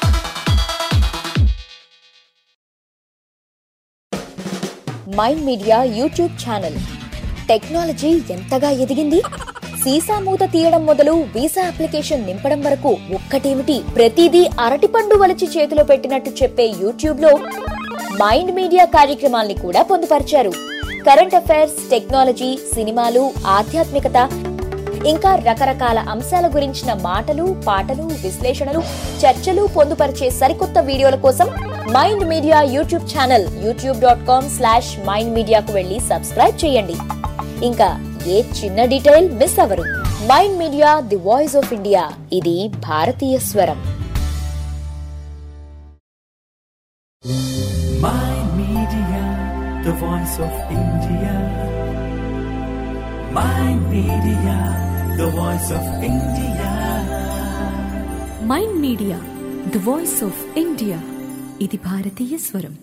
mind media YouTube channel technology ఎంతగా ఎదిగింది సీసా మూత తీయడం మొదలు వీసా అప్లికేషన్ నింపడం వరకు ఒక్కటేమిటి ప్రతిదీ అరటిపండు వలిచి చేతిలో పెట్టినట్టు చెప్పే యూట్యూబ్ లో మైండ్ మీడియా కార్యక్రమాల్ని కూడా పొందుపరిచారు కరెంట్ అఫైర్స్ టెక్నాలజీ సినిమాలు ఆధ్యాత్మికత ఇంకా రకరకాల అంశాల గురించిన మాటలు పాటలు విశ్లేషణలు చర్చలు పొందుపరిచే సరికొత్త వీడియోల కోసం mind media YouTube channel YouTube dot com slash mind మీడియాకు వెళ్ళి సబ్స్క్రైబ్ చేయండి ఇంకా ఏ చిన్న డీటెయిల్ మిస్ అవ్వరు mind media the voice of India ఇది భారతీయ స్వరం Mind Media, the voice of India. Mind Media, the voice of India. Mind media the voice of India ఇది భారతీయ స్వరం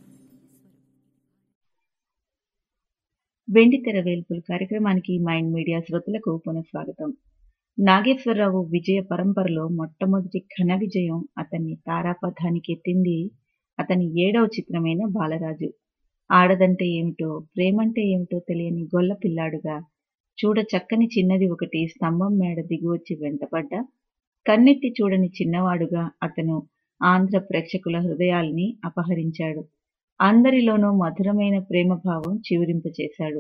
వెండితెర వేల్పులు కార్యక్రమానికి మైండ్ మీడియా శ్రోతలకు పునఃస్వాగతం నాగేశ్వరరావు విజయ పరంపరలో మొట్టమొదటి ఘన విజయం అతన్ని తారాపథానికి ఎత్తింది అతని ఏడవ చిత్రమైన బాలరాజు ఆడదంటే ఏమిటో ప్రేమంటే ఏమిటో తెలియని గొల్ల పిల్లాడుగా చూడ చక్కని చిన్నది ఒకటి స్తంభం మేడ దిగువచ్చి వెంటపడ్డ కన్నెత్తి చూడని చిన్నవాడుగా అతను ఆంధ్ర ప్రేక్షకుల హృదయాల్ని అపహరించాడు అందరిలోనూ మధురమైన ప్రేమభావం చివురింపచేశాడు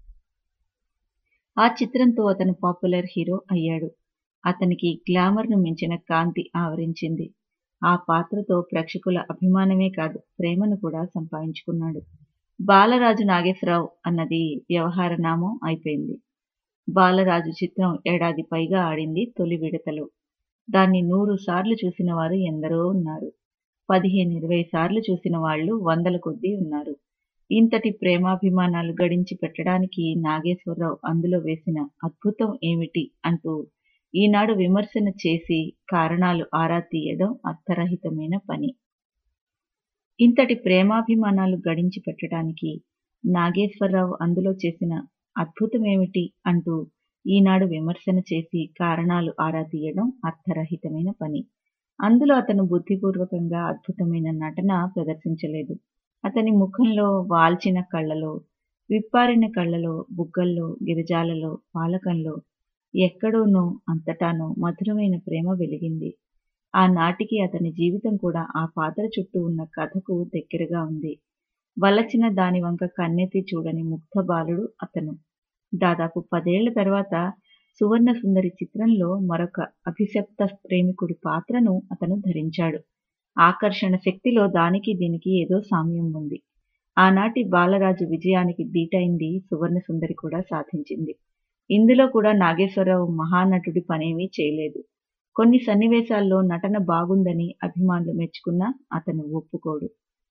ఆ చిత్రంతో అతను పాపులర్ హీరో అయ్యాడు అతనికి గ్లామర్ను మించిన కాంతి ఆవరించింది ఆ పాత్రతో ప్రేక్షకుల అభిమానమే కాదు ప్రేమను కూడా సంపాదించుకున్నాడు బాలరాజు నాగేశ్వరరావు అన్నది వ్యవహార నామం అయిపోయింది బాలరాజు చిత్రం ఏడాది పైగా ఆడింది తొలి విడతలో దాన్ని నూరు సార్లు చూసిన వారు ఎందరో ఉన్నారు పదిహేను ఇరవై సార్లు చూసిన వాళ్ళు వందల కొద్దీ ఉన్నారు ఇంతటి ప్రేమాభిమానాలు గడించి పెట్టడానికి నాగేశ్వరరావు అందులో వేసిన అద్భుతం ఏమిటి అంటూ ఈనాడు విమర్శన చేసి కారణాలు ఆరా తీయడం అర్థరహితమైన పని ఇంతటి ప్రేమాభిమానాలు గడించి పెట్టడానికి నాగేశ్వరరావు అందులో చేసిన అద్భుతమేమిటి అంటూ ఈనాడు విమర్శన చేసి కారణాలు ఆరా తీయడం అర్థరహితమైన పని అందులో అతను బుద్ధిపూర్వకంగా అద్భుతమైన నటన ప్రదర్శించలేదు అతని ముఖంలో వాల్చిన కళ్ళలో విప్పారిన కళ్ళలో బుగ్గల్లో గిరిజాలలో పాలకంలో ఎక్కడోనో అంతటానో మధురమైన ప్రేమ వెలిగింది ఆ నాటికి అతని జీవితం కూడా ఆ పాత్ర చుట్టూ ఉన్న కథకు దగ్గరగా ఉంది వలచిన దాని వంక కన్నెత్తి చూడని ముగ్ధ బాలుడు అతను దాదాపు పదేళ్ల తర్వాత సువర్ణ సుందరి చిత్రంలో మరొక అభిశప్త ప్రేమికుడి పాత్రను అతను ధరించాడు ఆకర్షణ శక్తిలో దానికి దీనికి ఏదో సామ్యం ఉంది ఆనాటి బాలరాజు విజయానికి దీటైంది సువర్ణ సుందరి కూడా సాధించింది ఇందులో కూడా నాగేశ్వరరావు మహానటుడి పనేమీ చేయలేదు కొన్ని సన్నివేశాల్లో నటన బాగుందని అభిమానులు మెచ్చుకున్నా అతను ఒప్పుకోడు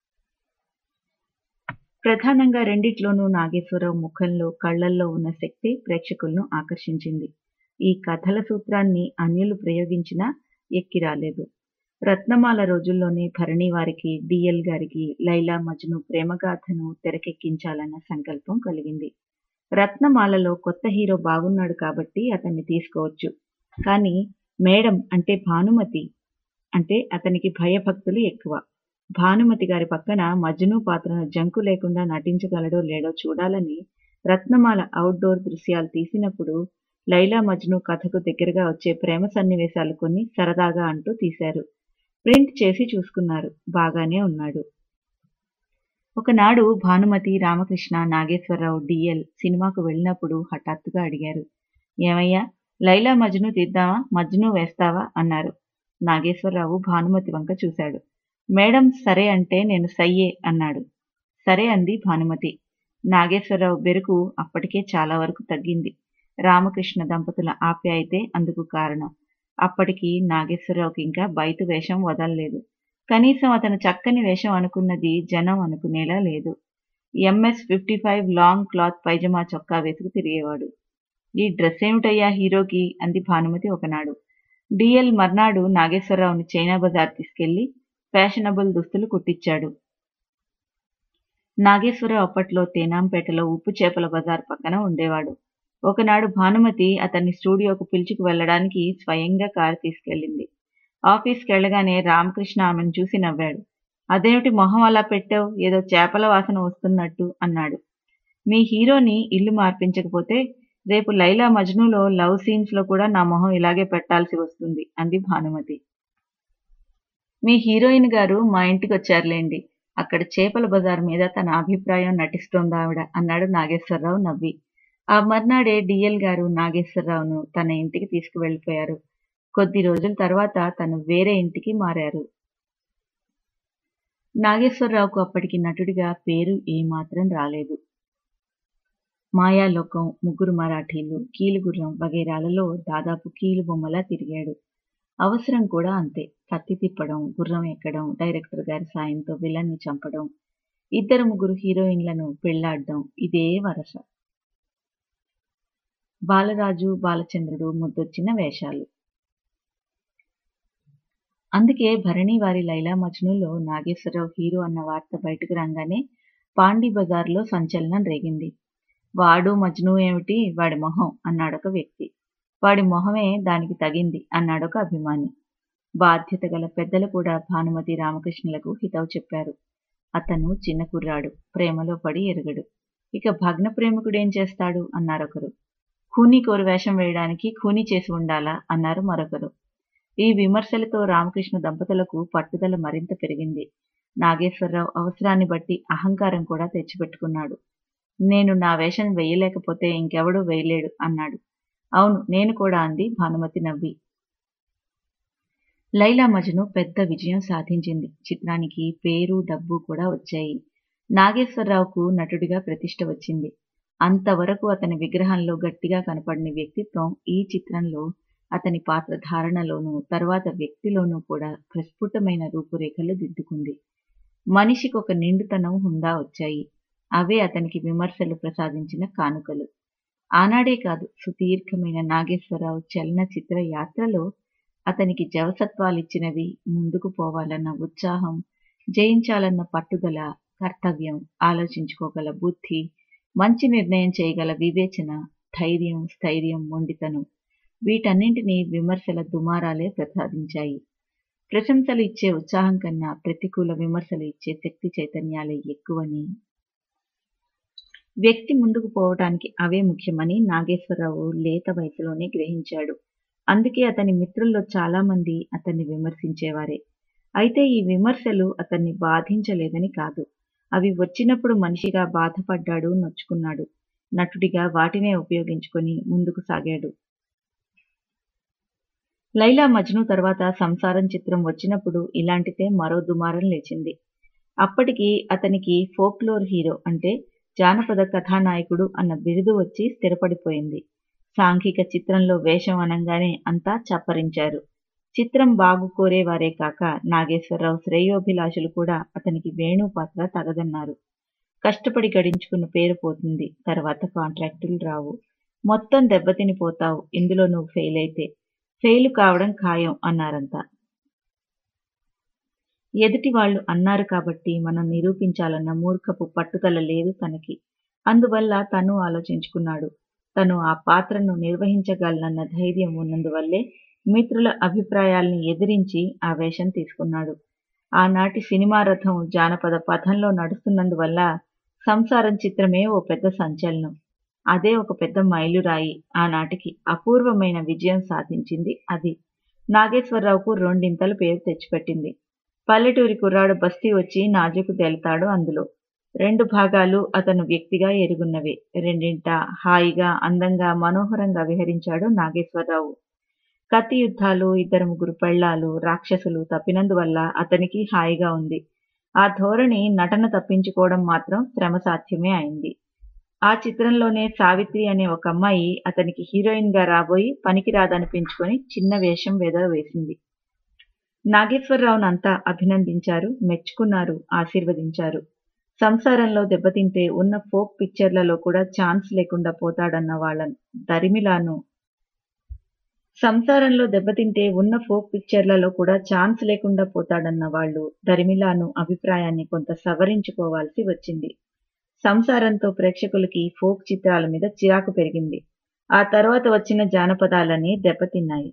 ప్రధానంగా రెండిట్లోనూ నాగేశ్వరరావు ముఖంలో కళ్లల్లో ఉన్న శక్తి ప్రేక్షకులను ఆకర్షించింది ఈ కథల సూత్రాన్ని అన్యులు ప్రయోగించినా ఎక్కి రాలేదు రత్నమాల రోజుల్లోనే భరణి వారికి డిఎల్ గారికి లైలా మజ్ను ప్రేమగాథను తెరకెక్కించాలన్న సంకల్పం కలిగింది రత్నమాలలో కొత్త హీరో బాగున్నాడు కాబట్టి అతన్ని తీసుకోవచ్చు కానీ మేడం అంటే భానుమతి అంటే అతనికి భయభక్తులు ఎక్కువ భానుమతి గారి పక్కన మజ్ను పాత్రను జంకు లేకుండా నటించగలడో లేడో చూడాలని రత్నమాల అవుట్డోర్ దృశ్యాలు తీసినప్పుడు లైలా మజ్ను కథకు దగ్గరగా వచ్చే ప్రేమ సన్నివేశాలు కొన్ని సరదాగా అంటూ తీశారు ప్రింట్ చేసి చూసుకున్నారు బాగానే ఉన్నాడు ఒకనాడు భానుమతి రామకృష్ణ నాగేశ్వరరావు డిఎల్ సినిమాకు వెళ్ళినప్పుడు హఠాత్తుగా అడిగారు ఏమయ్యా లైలా మజ్ను తీద్దామా మజ్ను వేస్తావా అన్నారు నాగేశ్వరరావు భానుమతి వంక చూశాడు మేడం సరే అంటే నేను సయ్యే అన్నాడు సరే అంది భానుమతి నాగేశ్వరరావు బెరుకు అప్పటికే చాలా వరకు తగ్గింది రామకృష్ణ దంపతుల ఆప్యాయతే అందుకు కారణం అప్పటికి నాగేశ్వరరావుకి ఇంకా బయట వేషం వదలలేదు కనీసం అతను చక్కని వేషం అనుకున్నది జనం అనుకునేలా లేదు MS fifty five long cloth పైజమా చొక్కా వెతుకు తిరిగేవాడు ఈ డ్రెస్ ఏమిటయ్యా హీరోకి అంది భానుమతి ఒకనాడు డిఎల్ మర్నాడు నాగేశ్వరరావుని చైనా బజార్ తీసుకెళ్లి ఫ్యాషనబుల్ దుస్తులు కుట్టించాడు నాగేశ్వరరావు అప్పట్లో తేనాంపేటలో ఉప్పు చేపల బజార్ పక్కన ఉండేవాడు ఒకనాడు భానుమతి అతన్ని స్టూడియోకు పిలుచుకు వెళ్ళడానికి స్వయంగా కారు తీసుకెళ్ళింది ఆఫీస్కి వెళ్ళగానే రామకృష్ణ ఆమెను చూసి నవ్వాడు అదేమిటి మొహం అలా పెట్టావు ఏదో చేపల వాసన వస్తున్నట్టు అన్నాడు మీ హీరోని ఇల్లు మార్పించకపోతే రేపు లైలా మజ్నులో లవ్ సీన్స్ లో కూడా నా మొహం ఇలాగే పెట్టాల్సి వస్తుంది అంది భానుమతి మీ హీరోయిన్ గారు మా ఇంటికి వచ్చారులేండి అక్కడ చేపల బజార్ మీద తన అభిప్రాయం నటిస్తోంది ఆవిడ అన్నాడు నాగేశ్వరరావు నవ్వి ఆ మర్నాడే డిఎల్ గారు నాగేశ్వరరావును తన ఇంటికి తీసుకువెళ్ళిపోయారు కొద్ది రోజుల తర్వాత తను వేరే ఇంటికి మారారు నాగేశ్వరరావుకు అప్పటికి నటుడిగా పేరు ఏమాత్రం రాలేదు మాయాలోకం ముగ్గురు మరాఠీలు కీలుగుర్రం వగైరాలలో దాదాపు కీలు బొమ్మలా తిరిగాడు అవసరం కూడా అంతే కత్తి తిప్పడం గుర్రం ఎక్కడం డైరెక్టర్ గారి సాయంతో విలన్ని చంపడం ఇద్దరు ముగ్గురు హీరోయిన్లను పెళ్లాడడం ఇదే వరస బాలరాజు బాలచంద్రుడు ముద్దొచ్చిన వేషాలు అందుకే భరణి వారి లైలా మజ్నులో నాగేశ్వరరావు హీరో అన్న వార్త బయటకు రాగానే పాండీ బజార్లో సంచలనం రేగింది వాడు మజ్ను ఏమిటి వాడి మొహం అన్నాడొక వ్యక్తి వాడి మొహమే దానికి తగింది అన్నాడొక అభిమాని బాధ్యత గల పెద్దలు కూడా భానుమతి రామకృష్ణులకు హితవు చెప్పారు అతను చిన్న కుర్రాడు ప్రేమలో పడి ఎరగడు ఇక భగ్న ప్రేమికుడేం చేస్తాడు అన్నారొకరు ఖూనీ కోరు వేషం వేయడానికి ఖూనీ చేసి ఉండాలా అన్నారు మరొకరు ఈ విమర్శలతో రామకృష్ణ దంపతులకు పట్టుదల మరింత పెరిగింది నాగేశ్వరరావు అవసరాన్ని బట్టి అహంకారం కూడా తెచ్చిపెట్టుకున్నాడు నేను నా వేషం వేయలేకపోతే ఇంకెవడూ వేయలేడు అన్నాడు అవును నేను కూడా అంది భానుమతి నవ్వి లైలా మజ్ను పెద్ద విజయం సాధించింది చిత్రానికి పేరు డబ్బు కూడా వచ్చాయి నాగేశ్వరరావుకు నటుడిగా ప్రతిష్ట వచ్చింది అంతవరకు అతని విగ్రహంలో గట్టిగా కనపడిన వ్యక్తిత్వం ఈ చిత్రంలో అతని పాత్ర ధారణలోనూ తర్వాత వ్యక్తిలోనూ కూడా ప్రస్ఫుటమైన రూపురేఖలు దిద్దుకుంది మనిషికి ఒక నిండుతనం హుందా వచ్చాయి అవే అతనికి విమర్శలు ప్రసాదించిన కానుకలు ఆనాడే కాదు సుదీర్ఘమైన నాగేశ్వరరావు చలనచిత్ర యాత్రలో అతనికి జవసత్వాలిచ్చినవి ముందుకు పోవాలన్న ఉత్సాహం జయించాలన్న పట్టుదల కర్తవ్యం ఆలోచించుకోగల బుద్ధి మంచి నిర్ణయం చేయగల వివేచన ధైర్యం స్థైర్యం మొండితనం వీటన్నింటినీ విమర్శల దుమారాలే ప్రసాదించాయి ప్రశంసలు ఇచ్చే ఉత్సాహం కన్నా ప్రతికూల విమర్శలు ఇచ్చే శక్తి చైతన్యాలే ఎక్కువని వ్యక్తి ముందుకు పోవటానికి అవే ముఖ్యమని నాగేశ్వరరావు లేత వయసులోనే గ్రహించాడు అందుకే అతని మిత్రుల్లో చాలా మంది అతన్ని విమర్శించేవారే అయితే ఈ విమర్శలు అతన్ని బాధించలేదని కాదు అవి వచ్చినప్పుడు మనిషిగా బాధపడ్డాడు నొచ్చుకున్నాడు నటుడిగా వాటినే ఉపయోగించుకొని ముందుకు సాగాడు లైలా మజ్ను తర్వాత సంసారం చిత్రం వచ్చినప్పుడు ఇలాంటిదే మరో దుమారం లేచింది అప్పటికి అతనికి ఫోక్లోర్ హీరో అంటే జానపద కథానాయకుడు అన్న బిరుదు వచ్చి స్థిరపడిపోయింది సాంఘిక చిత్రంలో వేషం అనగానే అంతా చప్పరించారు చిత్రం బాగు కోరేవారే కాక నాగేశ్వరరావు శ్రేయోభిలాషులు కూడా అతనికి వేణు పాత్ర తగదన్నారు కష్టపడి గడించుకున్న పేరు పోతుంది తర్వాత కాంట్రాక్టులు రావు మొత్తం దెబ్బతిని పోతావు ఇందులో నువ్వు ఫెయిల్ అయితే ఫెయిల్ కావడం ఖాయం అన్నారంతా ఎదుటి వాళ్ళు అన్నారు కాబట్టి మనం నిరూపించాలన్న మూర్ఖపు పట్టుదల లేదు తనకి అందువల్ల తను ఆలోచించుకున్నాడు తను ఆ పాత్రను నిర్వహించగలనన్న ధైర్యం ఉన్నందువల్లే మిత్రుల అభిప్రాయాల్ని ఎదిరించి ఆ వేషం తీసుకున్నాడు ఆనాటి సినిమా రథం జానపద పథంలో నడుస్తున్నందువల్ల సంసారం చిత్రమే ఓ పెద్ద సంచలనం అదే ఒక పెద్ద మైలురాయి ఆనాటికి అపూర్వమైన విజయం సాధించింది అది నాగేశ్వరరావుకు రెండింతలు పేరు తెచ్చిపెట్టింది పల్లెటూరి కుర్రాడు బస్తీ వచ్చి నాజుకు తేలుతాడు అందులో రెండు భాగాలు అతను వ్యక్తిగా ఎరుగున్నవే రెండింట హాయిగా అందంగా మనోహరంగా విహరించాడు నాగేశ్వరరావు కత్తి యుద్ధాలు ఇద్దరు ముగ్గురు పెళ్లాలు రాక్షసులు తప్పినందువల్ల అతనికి హాయిగా ఉంది ఆ ధోరణి నటన తప్పించుకోవడం మాత్రం శ్రమ సాధ్యమే అయింది ఆ చిత్రంలోనే సావిత్రి అనే ఒక అమ్మాయి అతనికి హీరోయిన్ గా రాబోయి పనికిరాదనిపించుకొని చిన్న వేషం వేద వేసింది నాగేశ్వరరావును అంతా అభినందించారు మెచ్చుకున్నారు ఆశీర్వదించారు సంసారంలో దెబ్బతింటే ఉన్న ఫోక్ పిక్చర్లలో కూడా ఛాన్స్ లేకుండా పోతాడన్న వాళ్ళ దరిమిలాను సంసారంలో దెబ్బతింటే ఉన్న ఫోక్ పిక్చర్లలో కూడా ఛాన్స్ లేకుండా పోతాడన్న వాళ్ళు దరిమిలాను అభిప్రాయాన్ని కొంత సవరించుకోవాల్సి వచ్చింది సంసారంతో ప్రేక్షకులకి ఫోక్ చిత్రాల మీద చిరాకు పెరిగింది ఆ తర్వాత వచ్చిన జానపదాలని దెబ్బతిన్నాయి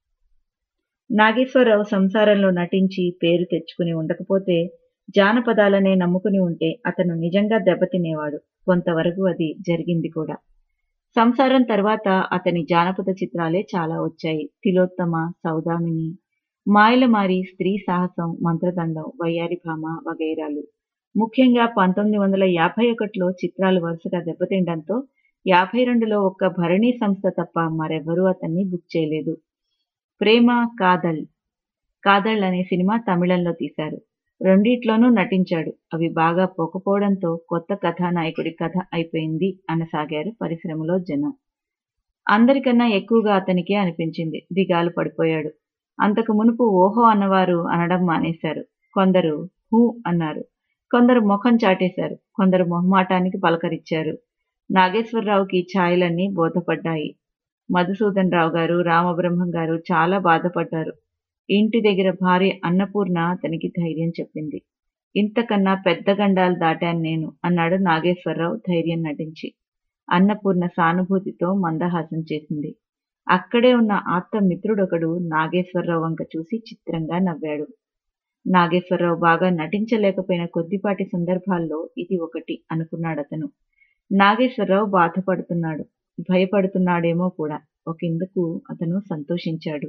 నాగేశ్వరరావు సంసారంలో నటించి పేరు తెచ్చుకుని ఉండకపోతే జానపదాలనే నమ్ముకుని ఉంటే అతను నిజంగా దెబ్బతినేవాడు కొంతవరకు అది జరిగింది కూడా సంసారం తర్వాత అతని జానపద చిత్రాలే చాలా వచ్చాయి తిలోత్తమ సౌదామిని మాయలమారి స్త్రీ సాహసం మంత్రదండం వయ్యారి భామ వగైరాలు ముఖ్యంగా పంతొమ్మిది వందల యాభై ఒకటిలో చిత్రాలు వరుసగా దెబ్బతిండంతో యాభై రెండులో ఒక్క భరణీ సంస్థ తప్ప మరెవరూ అతన్ని బుక్ చేయలేదు ప్రేమ కాదల్ కాదల్ అనే సినిమా తమిళంలో తీశారు రెండిట్లోనూ నటించాడు అవి బాగా పోకపోవడంతో కొత్త కథానాయకుడి కథ అయిపోయింది అనసాగారు పరిశ్రమలో జనం అందరికన్నా ఎక్కువగా అతనికే అనిపించింది దిగాలు పడిపోయాడు అంతకు మునుపు ఓహో అన్నవారు అనడం మానేశారు కొందరు హూ అన్నారు కొందరు ముఖం చాటేశారు కొందరు మొహమాటానికి పలకరిచ్చారు నాగేశ్వరరావుకి ఛాయలన్నీ బోధపడ్డాయి మధుసూదన్ రావు గారు రామబ్రహ్మం గారు చాలా బాధపడ్డారు ఇంటి దగ్గర భార్య అన్నపూర్ణ అతనికి ధైర్యం చెప్పింది ఇంతకన్నా పెద్ద గండాలు దాటాను నేను అన్నాడు నాగేశ్వరరావు ధైర్యం నటించి అన్నపూర్ణ సానుభూతితో మందహాసం చేసింది అక్కడే ఉన్న ఆప్త మిత్రుడొకడు నాగేశ్వరరావు వంక చూసి చిత్రంగా నవ్వాడు నాగేశ్వరరావు బాగా నటించలేకపోయిన కొద్దిపాటి సందర్భాల్లో ఇది ఒకటి అనుకున్నాడతను నాగేశ్వరరావు బాధపడుతున్నాడు భయపడుతున్నాడేమో కూడా ఒకందుకు అతను సంతోషించాడు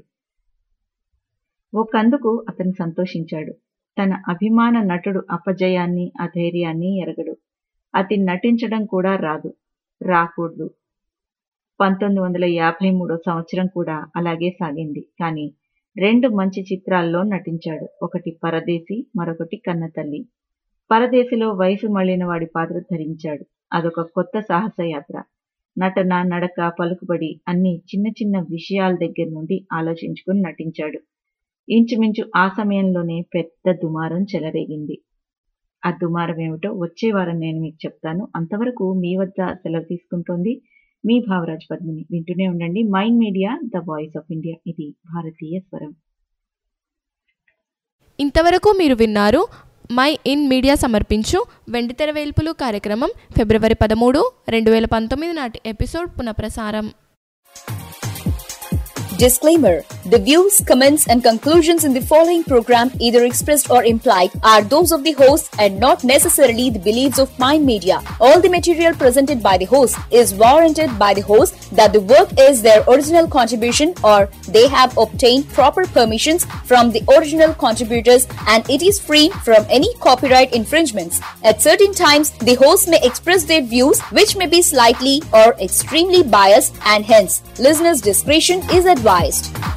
ఒకందుకు అతను సంతోషించాడు తన అభిమాన నటుడు అపజయాన్ని అధైర్యాన్ని ఎరగడు అతి నటించడం కూడా రాదు రాకూడదు పంతొమ్మిది వందల యాభై మూడో సంవత్సరం కూడా అలాగే సాగింది కానీ రెండు మంచి చిత్రాల్లో నటించాడు ఒకటి పరదేశి మరొకటి కన్నతల్లి పరదేశిలో వయసు మళ్లిన వాడి పాత్ర ధరించాడు అదొక కొత్త సాహసయాత్ర నటన నడక పలుకుబడి అన్ని చిన్న చిన్న విషయాల దగ్గర నుండి ఆలోచించుకుని నటించాడు ఇంచుమించు ఆ సమయంలోనే పెద్ద దుమారం చెలరేగింది ఆ దుమారం ఏమిటో వచ్చే వారం నేను మీకు చెప్తాను అంతవరకు మీ వద్ద సెలవు తీసుకుంటోంది మీ భావరాజ్ పద్మిని వింటూనే ఉండండి mind media the voice of India ఇది భారతీయ స్వరం ఇంతవరకు మీరు విన్నారు మై ఇన్ మీడియా సమర్పించు వెండితెర వేల్పులు కార్యక్రమం ఫిబ్రవరి పదమూడు రెండు వేల పంతొమ్మిది నాటి ఎపిసోడ్ పునఃప్రసారం Disclaimer The views, comments, and conclusions in the following program, either expressed or implied, are those of the host and not necessarily the beliefs of Mind Media. All the material presented by the host is warranted by the host that the work is their original contribution or they have obtained proper permissions from the original contributors and it is free from any copyright infringements. At certain times, the host may express their views which may be slightly or extremely biased and hence listeners' discretion is advised.